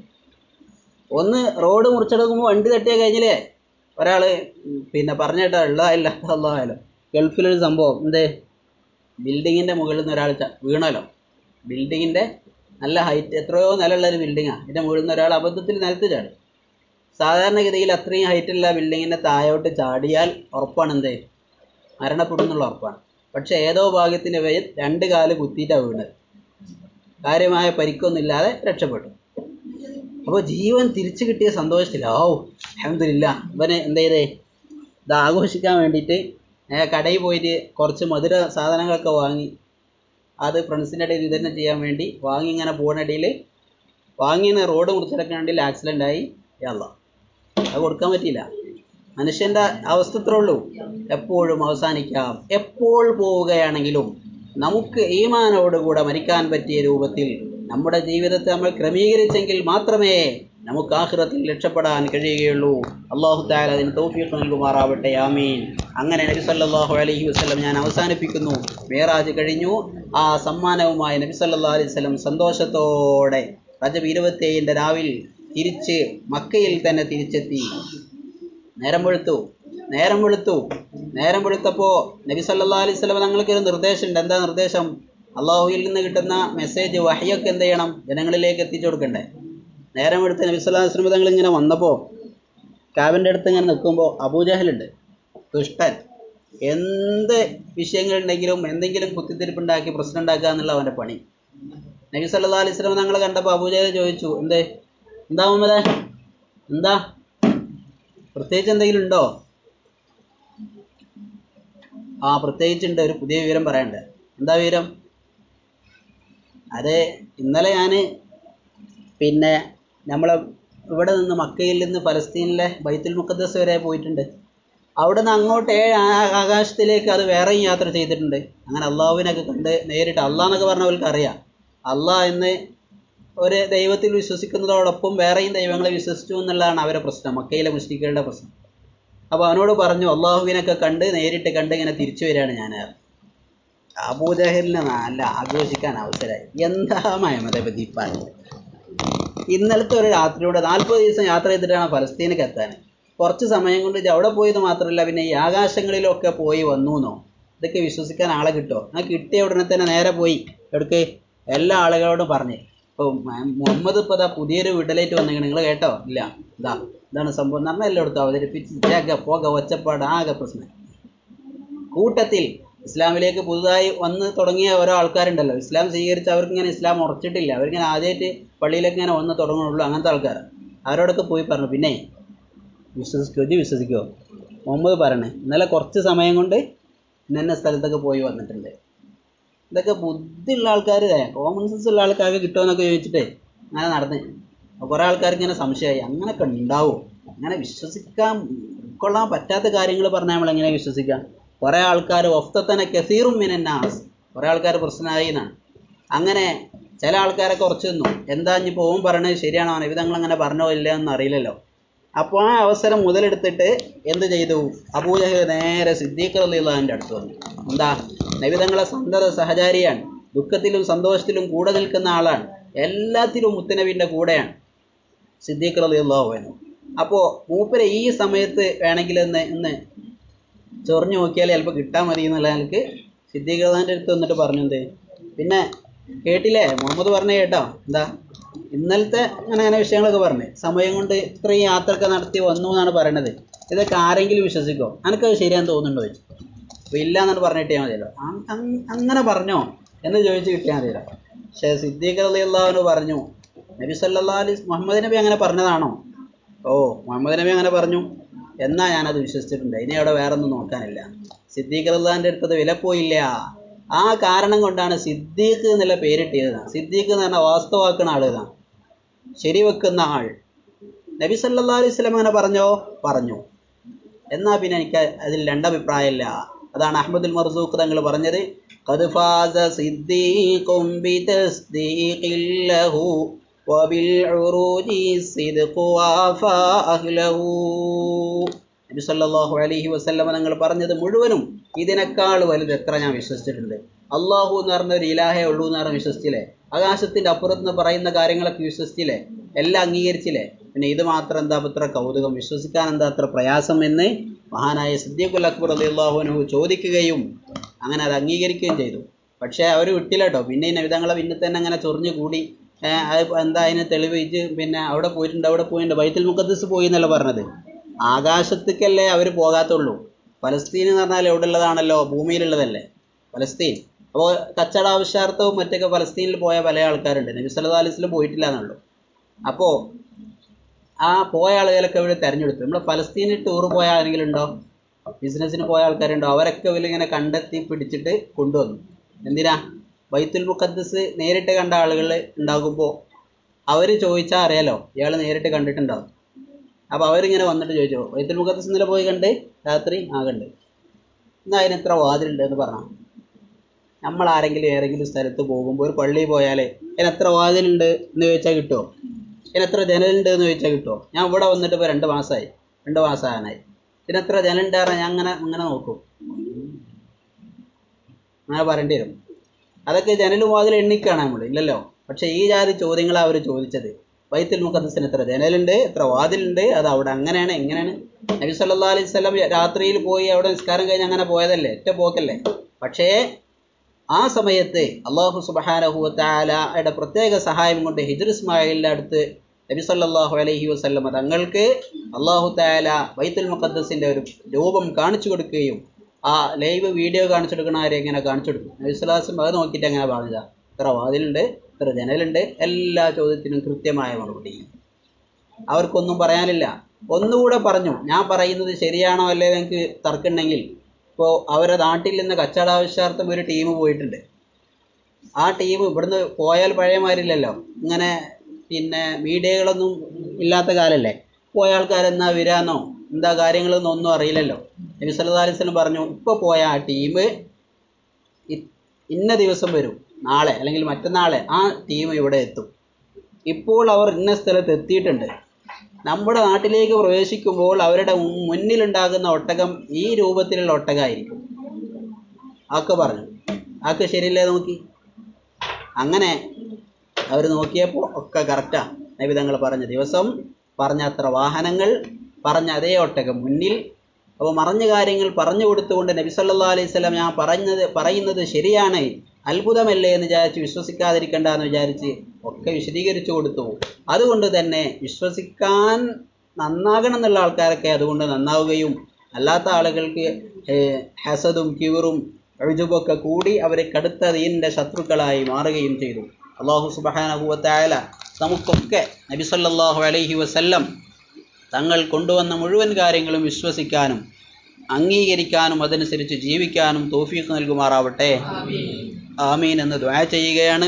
ഒന്ന് റോഡ് മുറിച്ചെടുക്കുമ്പോൾ വണ്ടി തട്ടിയാൽ കഴിഞ്ഞില്ലേ ഒരാൾ പിന്നെ പറഞ്ഞിട്ട് ഉള്ളതായില്ല അള്ളാഹല്ലോ ഗൾഫിലൊരു സംഭവം എന്തേ ബിൽഡിങ്ങിൻ്റെ മുകളിൽ നിന്ന് ഒരാൾ ച- വീണല്ലോ ബിൽഡിങ്ങിൻ്റെ നല്ല ഹൈറ്റ് എത്രയോ നിലയുള്ള ഒരു ബിൽഡിങ്ങാണ് ഇതിൻ്റെ മുകളിൽ നിന്ന് ഒരാൾ അബദ്ധത്തിൽ നിലത്ത് ചാടി സാധാരണഗതിയിൽ അത്രയും ഹൈറ്റുള്ള ബിൽഡിങ്ങിൻ്റെ താഴോട്ട് ചാടിയാൽ ഉറപ്പാണ് എന്തേ മരണപ്പെടുന്നുള്ള ഉറപ്പാണ് പക്ഷേ ഏതോ ഭാഗ്യത്തിൻ്റെ പേരിൽ രണ്ട് കാല് കുത്തിയിട്ടാണ് വീണത് കാര്യമായ പരിക്കൊന്നുമില്ലാതെ രക്ഷപ്പെട്ടു അപ്പോൾ ജീവൻ തിരിച്ചു കിട്ടിയ സന്തോഷത്തില്ല ഓ അഹമ്മദില്ല ഇവന് എന്ത് ചെയ്തേ ഇത് ആഘോഷിക്കാൻ വേണ്ടിയിട്ട് ഏ, കടയിൽ പോയിട്ട് കുറച്ച് മധുര സാധനങ്ങളൊക്കെ വാങ്ങി അത് ഫ്രണ്ട്സിൻ്റെ ഇടയിൽ വിതരണം ചെയ്യാൻ വേണ്ടി വാങ്ങി ഇങ്ങനെ പോകുന്നിടയിൽ വാങ്ങിയെന്ന് റോഡ് മുറിച്ചിടക്കണിടയിൽ ആക്സിഡൻ്റ് ആയി യല്ല അത് കൊടുക്കാൻ പറ്റിയില്ല മനുഷ്യൻ്റെ അവസ്ഥ ഇത്രേ ഉള്ളൂ എപ്പോഴും അവസാനിക്കാം എപ്പോൾ പോവുകയാണെങ്കിലും നമുക്ക് ഈമാനോടുകൂടെ മരിക്കാൻ പറ്റിയ രൂപത്തിൽ നമ്മുടെ ജീവിതത്തെ നമ്മൾ ക്രമീകരിച്ചെങ്കിൽ മാത്രമേ നമുക്ക് ആഹ്റത്തിൽ രക്ഷപ്പെടാൻ കഴിയുകയുള്ളൂ അള്ളാഹു താല അതിന് തൗഫീഖ് നൽകുമാറാവട്ടെ ആമീൻ അങ്ങനെ നബി സല്ലല്ലാഹു അലൈഹി വസല്ലം ഞാൻ അവസാനിപ്പിക്കുന്നു മേറാജ് കഴിഞ്ഞു ആ സമ്മാനവുമായി നബി സല്ലല്ലാഹു അലൈഹി വസല്ലം സന്തോഷത്തോടെ റജബ് ഇരുപത്തിയേഴിൻ്റെ രാവിൽ തിരിച്ച് മക്കയിൽ തന്നെ തിരിച്ചെത്തി നേരം വെളുത്തു നേരം വെളുത്തു നേരം വെളുത്തപ്പോൾ നബി സല്ലാ അലൈഹി സ്വലം തങ്ങൾക്ക് ഒരു നിർദ്ദേശമുണ്ട് എന്താ നിർദ്ദേശം അള്ളാഹുയിൽ നിന്ന് കിട്ടുന്ന മെസ്സേജ് വഹിയൊക്കെ എന്ത് ചെയ്യണം ജനങ്ങളിലേക്ക് എത്തിച്ചു കൊടുക്കണ്ടേ നേരം വെളുത്ത് നബി സല്ലാ വസ്ലം തങ്ങൾ ഇങ്ങനെ വന്നപ്പോൾ കാബിൻ്റെ അടുത്ത് ഇങ്ങനെ നിൽക്കുമ്പോൾ അബൂജഹലുണ്ട് ദുഷ്ടൻ എന്ത് വിഷയങ്ങളുണ്ടെങ്കിലും എന്തെങ്കിലും കുത്തിത്തിരിപ്പുണ്ടാക്കി പ്രശ്നം ഉണ്ടാക്കുക എന്നുള്ള അവൻ്റെ പണി നബി സല്ലാ അലൈഹി സ്വലം തങ്ങൾ കണ്ടപ്പോൾ അബൂജഹൽ ചോദിച്ചു എന്തേ എന്താ മുഹമ്മദേ എന്താ പ്രത്യേകിച്ച് എന്തെങ്കിലും ഉണ്ടോ ആ പ്രത്യേകിച്ചുണ്ട് ഒരു പുതിയ വിവരം പറയാനുണ്ട് എന്താ വിവരം അതെ ഇന്നലെ ഞാൻ പിന്നെ നമ്മളെ ഇവിടെ നിന്ന് മക്കയിൽ നിന്ന് പലസ്തീനിലെ ബൈത്തുൽ മുഖദ്ദസ് വരെ പോയിട്ടുണ്ട് അവിടെ നിന്ന് അങ്ങോട്ട് ഏഴ് ആ- ആകാശത്തിലേക്ക് അത് വേറെയും യാത്ര ചെയ്തിട്ടുണ്ട് അങ്ങനെ അള്ളാഹുവിനൊക്കെ കണ്ട് നേരിട്ട് അള്ളാഹ് എന്നൊക്കെ പറഞ്ഞവർക്ക് അറിയാം അള്ളാഹ് എന്ന് ഒരു ദൈവത്തിൽ വിശ്വസിക്കുന്നതോടൊപ്പം വേറെയും ദൈവങ്ങളെ വിശ്വസിച്ചു എന്നുള്ളതാണ് അവരുടെ പ്രശ്നം മക്കയിലെ മുസ്ലിക്കുകളുടെ പ്രശ്നം അപ്പോൾ അവനോട് പറഞ്ഞു അള്ളാഹുവിനൊക്കെ കണ്ട് നേരിട്ട് കണ്ട് ഇങ്ങനെ തിരിച്ചു വരികയാണ് ഞാൻ അബൂജഹലിനെ നല്ല ആഘോഷിക്കാൻ അവസരമായി എന്താ മയമതെ പറ്റി പറഞ്ഞത് ഇന്നലത്തെ ഒരു രാത്രിയുടെ നാൽപ്പത് ദിവസം യാത്ര ചെയ്തിട്ടാണ് ഫലസ്തീനക്ക് എത്താൻ കുറച്ച് സമയം കൊണ്ട് ഇത് അവിടെ പോയത് മാത്രമല്ല പിന്നെ ഈ ആകാശങ്ങളിലൊക്കെ പോയി വന്നു എന്നോ ഇതൊക്കെ വിശ്വസിക്കാൻ ആളെ കിട്ടുമോ ആ കിട്ടിയ ഉടനെ തന്നെ നേരെ പോയി എവിടേക്ക് എല്ലാ ആളുകളോടും പറഞ്ഞ് ഇപ്പോൾ മുഹമ്മദ് ഇപ്പോൾ ഇതാ പുതിയൊരു വിടലായിട്ട് വന്നിരിക്കണം നിങ്ങൾ കേട്ടോ ഇല്ല ഇതാ ഇതാണ് സംഭവം എന്ന് പറഞ്ഞാൽ എല്ലായിടത്തും അവതരിപ്പിച്ച് ജഗ പോക ഒച്ചപ്പാട് ആകെ പ്രശ്നം കൂട്ടത്തിൽ ഇസ്ലാമിലേക്ക് പുതുതായി വന്ന് തുടങ്ങിയ ഓരോ ആൾക്കാരുണ്ടല്ലോ ഇസ്ലാം സ്വീകരിച്ച് അവർക്ക് ഇങ്ങനെ ഇസ്ലാം ഉറച്ചിട്ടില്ല അവരിങ്ങനെ ആദ്യമായിട്ട് പള്ളിയിലേക്ക് ഇങ്ങനെ വന്ന് തുടങ്ങുന്നുള്ളൂ അങ്ങനത്തെ ആൾക്കാർ അവരോടൊക്കെ പോയി പറഞ്ഞു പിന്നെ വിശ്വസിക്കുമോ ഇത് വിശ്വസിക്കുമോ മുഹമ്മദ് പറയണേ ഇന്നലെ കുറച്ച് സമയം കൊണ്ട് ഇന്ന സ്ഥലത്തൊക്കെ പോയി വന്നിട്ടുണ്ട് ഇതൊക്കെ ബുദ്ധിയുള്ള ആൾക്കാർ കോമൺ സെൻസ് ഉള്ള ആൾക്കാർക്ക് കിട്ടുമെന്നൊക്കെ ചോദിച്ചിട്ടേ അങ്ങനെ നടന്ന് അപ്പോൾ കുറേ ആൾക്കാർക്ക് ഇങ്ങനെ സംശയമായി അങ്ങനെയൊക്കെ ഉണ്ടാവും അങ്ങനെ വിശ്വസിക്കാൻ ഉൾക്കൊള്ളാൻ പറ്റാത്ത കാര്യങ്ങൾ പറഞ്ഞാൽ നമ്മൾ എങ്ങനെ വിശ്വസിക്കാം കുറേ ആൾക്കാർ ഒഫ്തത്തന്നെ കസീറും മിനന്നാസ് കുറേ ആൾക്കാർ പ്രശ്നമായി എന്നാണ് അങ്ങനെ ചില ആൾക്കാരൊക്കെ കുറച്ച് നിന്നു എന്താ ഇനി പോകും പറയണത് ശരിയാണോ നബി തങ്ങൾ അങ്ങനെ പറഞ്ഞോ ഇല്ല എന്ന് അറിയില്ലല്ലോ അപ്പോൾ ആ അവസരം മുതലെടുത്തിട്ട് എന്ത് ചെയ്തു അബൂജഹൽ നേരെ സിദ്ദീഖ് അലിള്ളാഹിൻ്റെ അടുത്ത് വന്നു എന്താ നബി തങ്ങളെ സന്തത സഹചാരിയാണ് ദുഃഖത്തിലും സന്തോഷത്തിലും കൂടെ നിൽക്കുന്ന ആളാണ് എല്ലാത്തിലും മുത്തനബിൻ്റെ കൂടെയാണ് സിദ്ദീഖ് അലിള്ളാഹുവിനു അപ്പോൾ മൂപ്പരെ ഈ സമയത്ത് വേണമെങ്കിൽ ഇന്ന് ഇന്ന് ചൊറിഞ്ഞു നോക്കിയാൽ ചിലപ്പോൾ കിട്ടാൻ മതി എന്നുള്ള നിലക്ക് സിദ്ദീഖ് അള്ളാഹിൻ്റെ അടുത്ത് വന്നിട്ട് പറഞ്ഞു എന്ത് പിന്നെ കേട്ടില്ലേ മുഹമ്മദ് പറഞ്ഞ കേട്ടോ എന്താ ഇന്നലത്തെ അങ്ങനെ അങ്ങനെ വിഷയങ്ങളൊക്കെ പറഞ്ഞു സമയം കൊണ്ട് ഇത്രയും യാത്രയൊക്കെ നടത്തി വന്നു എന്നാണ് പറയണത് ഇതൊക്കെ ആരെങ്കിലും വിശ്വസിക്കോ എനിക്കത് ശരിയാന്ന് തോന്നുന്നുണ്ടോ ചോദിച്ചു അപ്പോൾ ഇല്ല എന്നാണ് പറഞ്ഞിട്ടേ മതിയല്ലോ അ- അങ് അങ്ങനെ പറഞ്ഞോ എന്ന് ചോദിച്ച് കിട്ടിയാൽ മതിയല്ലോ പക്ഷേ സിദ്ദീഖ് അലി അള്ളാഹുന് പറഞ്ഞു നബി സല്ലാ അലി മുഹമ്മദ് നബി അങ്ങനെ പറഞ്ഞതാണോ ഓ മുഹമ്മദ് നബി അങ്ങനെ പറഞ്ഞു എന്നാ ഞാനത് വിശ്വസിച്ചിട്ടുണ്ട് ഇനി അവിടെ വേറെ ഒന്നും നോക്കാനില്ല സിദ്ദീഖ് അള്ളാഹിൻ്റെ അടുത്തത് വില പോയില്ല ആ കാരണം കൊണ്ടാണ് സിദ്ദീഖ് എന്നുള്ള പേരിട്ടിയത് സിദ്ദീഖ് എന്ന് പറഞ്ഞാൽ വാസ്തവാക്കുന്ന ആളുകളാണ് ശരിവെക്കുന്ന ആൾ നബി സല്ലല്ലാഹു അലൈഹി വസല്ലം അങ്ങനെ പറഞ്ഞോ പറഞ്ഞു എന്നാ പിന്നെ എനിക്ക് അതിൽ രണ്ടഭിപ്രായമില്ല അതാണ് അഹമ്മദുൽ മർസൂഖ് തങ്ങൾ പറഞ്ഞത് قد فاز صديق بتصديق له وبالعروج الصدق وافى أهله നബി സല്ലല്ലാഹു അലൈഹി വസല്ലമ തങ്ങൾ പറഞ്ഞത് മുഴുവനും ഇതിനേക്കാൾ വലുത് എത്ര ഞാൻ വിശ്വസിച്ചിട്ടുണ്ട് അള്ളാഹു എന്ന് പറഞ്ഞ ഒരു ഇലാഹേ ഉള്ളൂ എന്ന് പറഞ്ഞ് വിശ്വസിച്ചില്ലേ ആകാശത്തിന്റെ അപ്പുറത്ത് നിന്ന് പറയുന്ന കാര്യങ്ങളൊക്കെ വിശ്വസിച്ചില്ലേ എല്ലാം അംഗീകരിച്ചില്ലേ പിന്നെ ഇത് മാത്രം എന്താ ഇത്ര കൗതുകം വിശ്വസിക്കാൻ എന്താ അത്ര പ്രയാസം എന്ന് മഹാനായ സിദ്ദീഖുൽ അക്ബർ അള്ളാഹുനു ചോദിക്കുകയും അങ്ങനെ അത് അംഗീകരിക്കുകയും ചെയ്തു പക്ഷേ അവർ വിട്ടില്ല കേട്ടോ പിന്നെ ഈ നബിതങ്ങളെ പിന്നെ തന്നെ അങ്ങനെ ചൊറിഞ്ഞു കൂടി ഏഹ് അത് എന്താ അതിന് തെളിവിച്ച് പിന്നെ അവിടെ പോയിട്ടുണ്ട് അവിടെ പോയിട്ടുണ്ട് ബൈത്തുൽ മുഖദ്ദസ് പോയി എന്നല്ല പറഞ്ഞത് ആകാശത്തേക്കല്ലേ അവർ പോകാത്തുള്ളൂ ഫലസ്തീൻ എന്ന് പറഞ്ഞാൽ എവിടെ ഉള്ളതാണല്ലോ ഭൂമിയിലുള്ളതല്ലേ ഫലസ്തീൻ അപ്പോൾ കച്ചവട ആവശ്യാർത്ഥവും മറ്റൊക്കെ ഫലസ്തീനിൽ പോയ പല ആൾക്കാരുണ്ട് നബി സല്ലല്ലാഹു അലൈഹി വസല്ലം പോയിട്ടില്ല എന്നുള്ളൂ അപ്പോൾ ആ പോയ ആളുകളൊക്കെ ഇവിടെ തിരഞ്ഞെടുത്തു നമ്മൾ ഫലസ്തീനിൽ ടൂർ പോയ ആരെങ്കിലും ഉണ്ടോ ബിസിനസ്സിന് പോയ ആൾക്കാരുണ്ടോ അവരൊക്കെ ഇവരിങ്ങനെ കണ്ടെത്തി പിടിച്ചിട്ട് കൊണ്ടുവന്നു എന്തിനാ ബൈത്തുൽ മുഖദ്ദസ് നേരിട്ട് കണ്ട ആളുകൾ ഉണ്ടാകുമ്പോൾ അവർ ചോദിച്ചാൽ അറിയാലോ ഇയാൾ നേരിട്ട് കണ്ടിട്ടുണ്ടാവും അപ്പോൾ അവരിങ്ങനെ വന്നിട്ട് ചോദിച്ചു ബൈത്തുൽ മുഖദ്ദസ് ഇന്നലെ പോയി കണ്ട് രാത്രി ആ കണ്ട് എന്നാൽ അതിന് എത്ര വാതിലുണ്ട് എന്ന് പറഞ്ഞു നമ്മൾ ആരെങ്കിലും ഏതെങ്കിലും സ്ഥലത്ത് പോകുമ്പോൾ ഒരു പള്ളിയിൽ പോയാൽ അതിന് എത്ര വാതിലുണ്ട് എന്ന് ചോദിച്ചാൽ കിട്ടുമോ ഇതിന് എത്ര ജനലുണ്ട് എന്ന് ചോദിച്ചാൽ കിട്ടുമോ ഞാൻ ഇവിടെ വന്നിട്ട് ഇപ്പോൾ രണ്ട് മാസമായി രണ്ട് മാസമാകാനായി ഇതിന് എത്ര ജനലുണ്ട് പറഞ്ഞാൽ ഞാൻ അങ്ങനെ അങ്ങനെ നോക്കും അങ്ങനെ പറയേണ്ടി വരും അതൊക്കെ ജനലും വാതിൽ എണ്ണിക്കാണ് നമ്മൾ ഇല്ലല്ലോ പക്ഷേ ഈ ജാതി ചോദ്യങ്ങളാണ് അവർ ചോദിച്ചത് ബൈത്തുൽ മുഖദ്സിന് എത്ര ജനലുണ്ട് എത്ര വാതിലുണ്ട് അത് അവിടെ അങ്ങനെയാണ് എങ്ങനെയാണ് നബി സല്ലാ അലൈഹി സ്വലം രാത്രിയിൽ പോയി അവിടെ നിസ്കാരം കഴിഞ്ഞ് അങ്ങനെ പോയതല്ലേ ഒറ്റ പോക്കല്ലേ പക്ഷേ ആ സമയത്ത് അള്ളാഹു സുബാനഹുവത്താലയുടെ പ്രത്യേക സഹായം കൊണ്ട് ഹിജർ ഇസ്മായിലിൻ്റെ അടുത്ത് നബി സല്ലല്ലാഹു അലൈഹി വസല്ലമ തങ്ങൾക്ക് അള്ളാഹു താല ബൈത്തുൽ മുഖദ്സിൻ്റെ ഒരു രൂപം കാണിച്ചു കൊടുക്കുകയും ആ ലൈവ് വീഡിയോ കാണിച്ചു കൊടുക്കണവരെ ഇങ്ങനെ കാണിച്ചു കൊടുക്കും നബി സ്വലാസം അത് നോക്കിയിട്ട് അങ്ങനെ പറഞ്ഞതാ ഇത്ര വാതിലുണ്ട് ഇത്ര ജനലുണ്ട് എല്ലാ ചോദ്യത്തിനും കൃത്യമായ മറുപടി അവർക്കൊന്നും പറയാനില്ല ഒന്നുകൂടെ പറഞ്ഞു ഞാൻ പറയുന്നത് ശരിയാണോ അല്ലേ എനിക്ക് തർക്കമുണ്ടെങ്കിൽ ഇപ്പോൾ അവരെ നാട്ടിൽ നിന്ന് കച്ചവടാവശ്യാർത്ഥം ഒരു ടീം പോയിട്ടുണ്ട് ആ ടീം ഇവിടുന്ന് പോയാൽ പഴയമാരില്ലല്ലോ ഇങ്ങനെ പിന്നെ മീഡിയകളൊന്നും ഇല്ലാത്ത കാലല്ലേ പോയ ആൾക്കാരെന്നാ വരാന്നോ എന്താ കാര്യങ്ങളൊന്നും ഒന്നും അറിയില്ലല്ലോ നബി സല്ലല്ലാഹു അലൈഹി വസല്ലം പറഞ്ഞു ഇപ്പോൾ പോയ ആ ടീം ഇന്ന ദിവസം വരും നാളെ അല്ലെങ്കിൽ മറ്റന്നാളെ ആ ടീം ഇവിടെ എത്തും ഇപ്പോൾ അവർ ഇന്ന സ്ഥലത്ത് എത്തിയിട്ടുണ്ട് നമ്മുടെ നാട്ടിലേക്ക് പ്രവേശിക്കുമ്പോൾ അവരുടെ മു- മുന്നിലുണ്ടാകുന്ന ഒട്ടകം ഈ രൂപത്തിലുള്ള ഒട്ടകമായിരിക്കും ആക്കെ പറഞ്ഞു ആക്കെ ശരിയല്ലേ നോക്കി അങ്ങനെ അവർ നോക്കിയപ്പോൾ ഒക്കെ കറക്റ്റാ നബി തങ്ങൾ പറഞ്ഞ ദിവസം പറഞ്ഞ അത്ര വാഹനങ്ങൾ പറഞ്ഞ അതേ ഒട്ടകം മുന്നിൽ അപ്പോൾ മറഞ്ഞ കാര്യങ്ങൾ പറഞ്ഞു കൊടുത്തുകൊണ്ട് നബി സല്ലാ അലൈഹി സ്വലാം ഞാൻ പറഞ്ഞത് പറയുന്നത് ശരിയാണ് അത്ഭുതമല്ലേ എന്ന് വിചാരിച്ച് വിശ്വസിക്കാതിരിക്കണ്ട എന്ന് വിചാരിച്ച് ഒക്കെ വിശദീകരിച്ചു കൊടുത്തു അതുകൊണ്ട് തന്നെ വിശ്വസിക്കാൻ നന്നാകണം എന്നുള്ള ആൾക്കാരൊക്കെ അതുകൊണ്ട് നന്നാവുകയും അല്ലാത്ത ആളുകൾക്ക് ഏഹ്, ഹസദും കിവറും അഴുജുബൊക്കെ കൂടി അവരെ കടുത്ത ദീനിൻ്റെ ശത്രുക്കളായി മാറുകയും ചെയ്തു അള്ളാഹു സുബഹാനഹുവത്തായ നമുക്കൊക്കെ നബി സല്ലല്ലാഹു അലൈഹി വസല്ലം തങ്ങൾ കൊണ്ടുവന്ന മുഴുവൻ കാര്യങ്ങളും വിശ്വസിക്കാനും അംഗീകരിക്കാനും അതനുസരിച്ച് ജീവിക്കാനും തോഫീക്ക് നൽകുമാറാവട്ടെ ആമീൻ എന്ന് ദ്വാ ചെയ്യുകയാണ്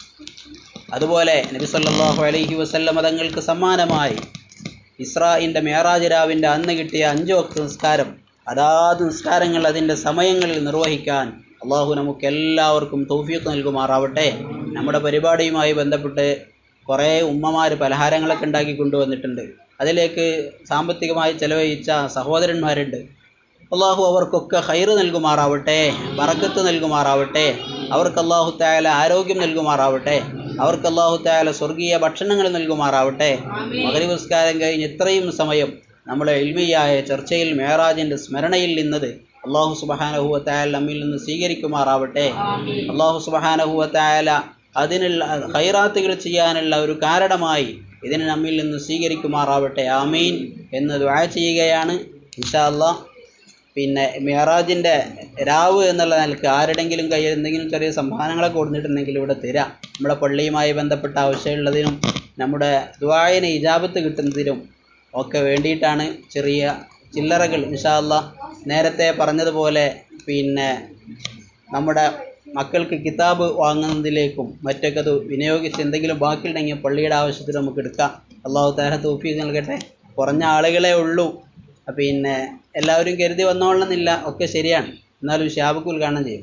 അതുപോലെ നബി സല്ലല്ലാഹു അലൈഹി വസല്ലം തങ്ങൾക്ക് സമ്മാനമായി ഇസ്രായിൻ്റെ മേറാജ് രാവിൻ്റെ അന്ന് കിട്ടിയ അഞ്ച് വക്ത നിസ്കാരം അതാത് നിസ്കാരങ്ങൾ അതിൻ്റെ സമയങ്ങളിൽ നിർവഹിക്കാൻ അള്ളാഹു നമുക്ക് എല്ലാവർക്കും തൗഫീഖ് നൽകുമാറാവട്ടെ നമ്മുടെ പരിപാടിയുമായി ബന്ധപ്പെട്ട് കുറേ ഉമ്മമാർ പലഹാരങ്ങളൊക്കെ ഉണ്ടാക്കി കൊണ്ടുവന്നിട്ടുണ്ട് അതിലേക്ക് സാമ്പത്തികമായി ചെലവഴിച്ച സഹോദരന്മാരുണ്ട് അള്ളാഹു അവർക്കൊക്കെ ഹൈറ് നൽകുമാറാവട്ടെ ബറക്കത്ത് നൽകുമാറാവട്ടെ അവർക്ക് അള്ളാഹു തായാല ആരോഗ്യം നൽകുമാറാവട്ടെ അവർക്ക് അള്ളാഹു തായാല സ്വർഗീയ ഭക്ഷണങ്ങൾ നൽകുമാറാവട്ടെ മകരപുസ്കാരം കഴിഞ്ഞ് ഇത്രയും സമയം നമ്മളെ എൽമിയായ ചർച്ചയിൽ മേറാജിൻ്റെ സ്മരണയിൽ നിന്നത് അള്ളാഹു സുബഹാനഹുവ തായാല നമ്മിൽ നിന്ന് സ്വീകരിക്കുമാറാവട്ടെ അള്ളാഹു സുബഹാനഹുവ തായാല അതിനുള്ള ഹൈറാത്തുകൾ ചെയ്യാനുള്ള ഒരു കാരണമായി ഇതിനെ നമ്മിൽ നിന്ന് സ്വീകരിക്കുമാറാവട്ടെ ആമീൻ എന്ന് ദ്വാ ചെയ്യുകയാണ് ഇൻഷാ അള്ളാഹ് പിന്നെ മെഹറാജിൻ്റെ രാവ് എന്നുള്ള നിലക്ക് ആരുടെങ്കിലും കയ്യിൽ എന്തെങ്കിലും ചെറിയ സംഭാവനകളൊക്കെ കൊടുത്തിട്ടുണ്ടെങ്കിൽ ഇവിടെ തരാം നമ്മുടെ പള്ളിയുമായി ബന്ധപ്പെട്ട ആവശ്യമുള്ളതിനും നമ്മുടെ ദ്വായന് ഇജാബത്ത് കിട്ടുന്നതിനും ഒക്കെ വേണ്ടിയിട്ടാണ് ചെറിയ ചില്ലറകൾ ഇൻഷാല്ല നേരത്തെ പറഞ്ഞതുപോലെ പിന്നെ നമ്മുടെ മക്കൾക്ക് കിതാബ് വാങ്ങുന്നതിലേക്കും മറ്റൊക്കെ അത് വിനിയോഗിച്ച് എന്തെങ്കിലും ബാക്കിയുണ്ടെങ്കിൽ പള്ളിയുടെ ആവശ്യത്തിന് നമുക്ക് എടുക്കാം അള്ളാഹു താല തൗഫീഖ് നൽകട്ടെ കുറഞ്ഞ ആളുകളെ ഉള്ളൂ പിന്നെ എല്ലാവരും കരുതി വന്നോളണമെന്നില്ല ഒക്കെ ശരിയാണ് എന്നാലും ഷാബുക്ക് ഉദ്ഘാടനം ചെയ്യും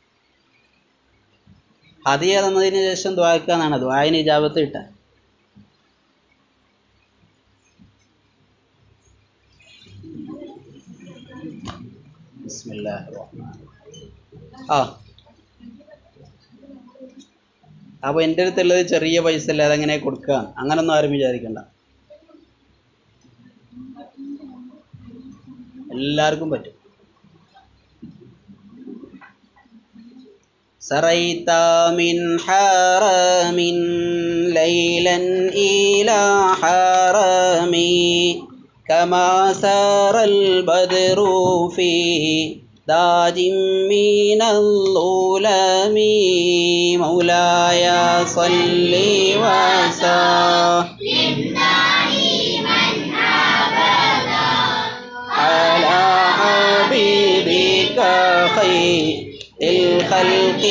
ഹദിയ തന്നതിന് ശേഷം ദ്വാക്കാന്നാണ് ദ്വായന് ഇജാബത്ത് കിട്ടാൻ ബിസ്മില്ലാഹിർ റഹ്മാനിർ റഹീം. ആ അപ്പോൾ എൻ്റെ അടുത്തുള്ളത് ചെറിയ പൈസ അല്ല അതെങ്ങനെ കൊടുക്കുക അങ്ങനൊന്നും ആരും വിചാരിക്കണ്ട എല്ലാവർക്കും പറ്റും سريت من حرم ليلا إلى حرمي كما سار البدر في داج من الظلم مولاي صل وسلم على حبيبك خير الخلق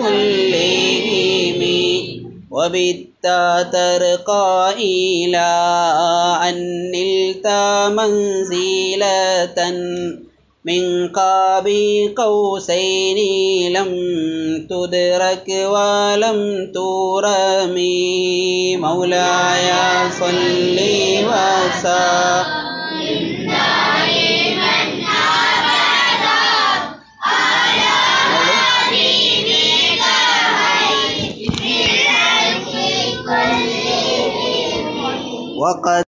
كلهم وبت ترقى إلى أن نلت منزلة من قاب قوسين لم تدرك ولم ترمي مولاي صل وسلم وقد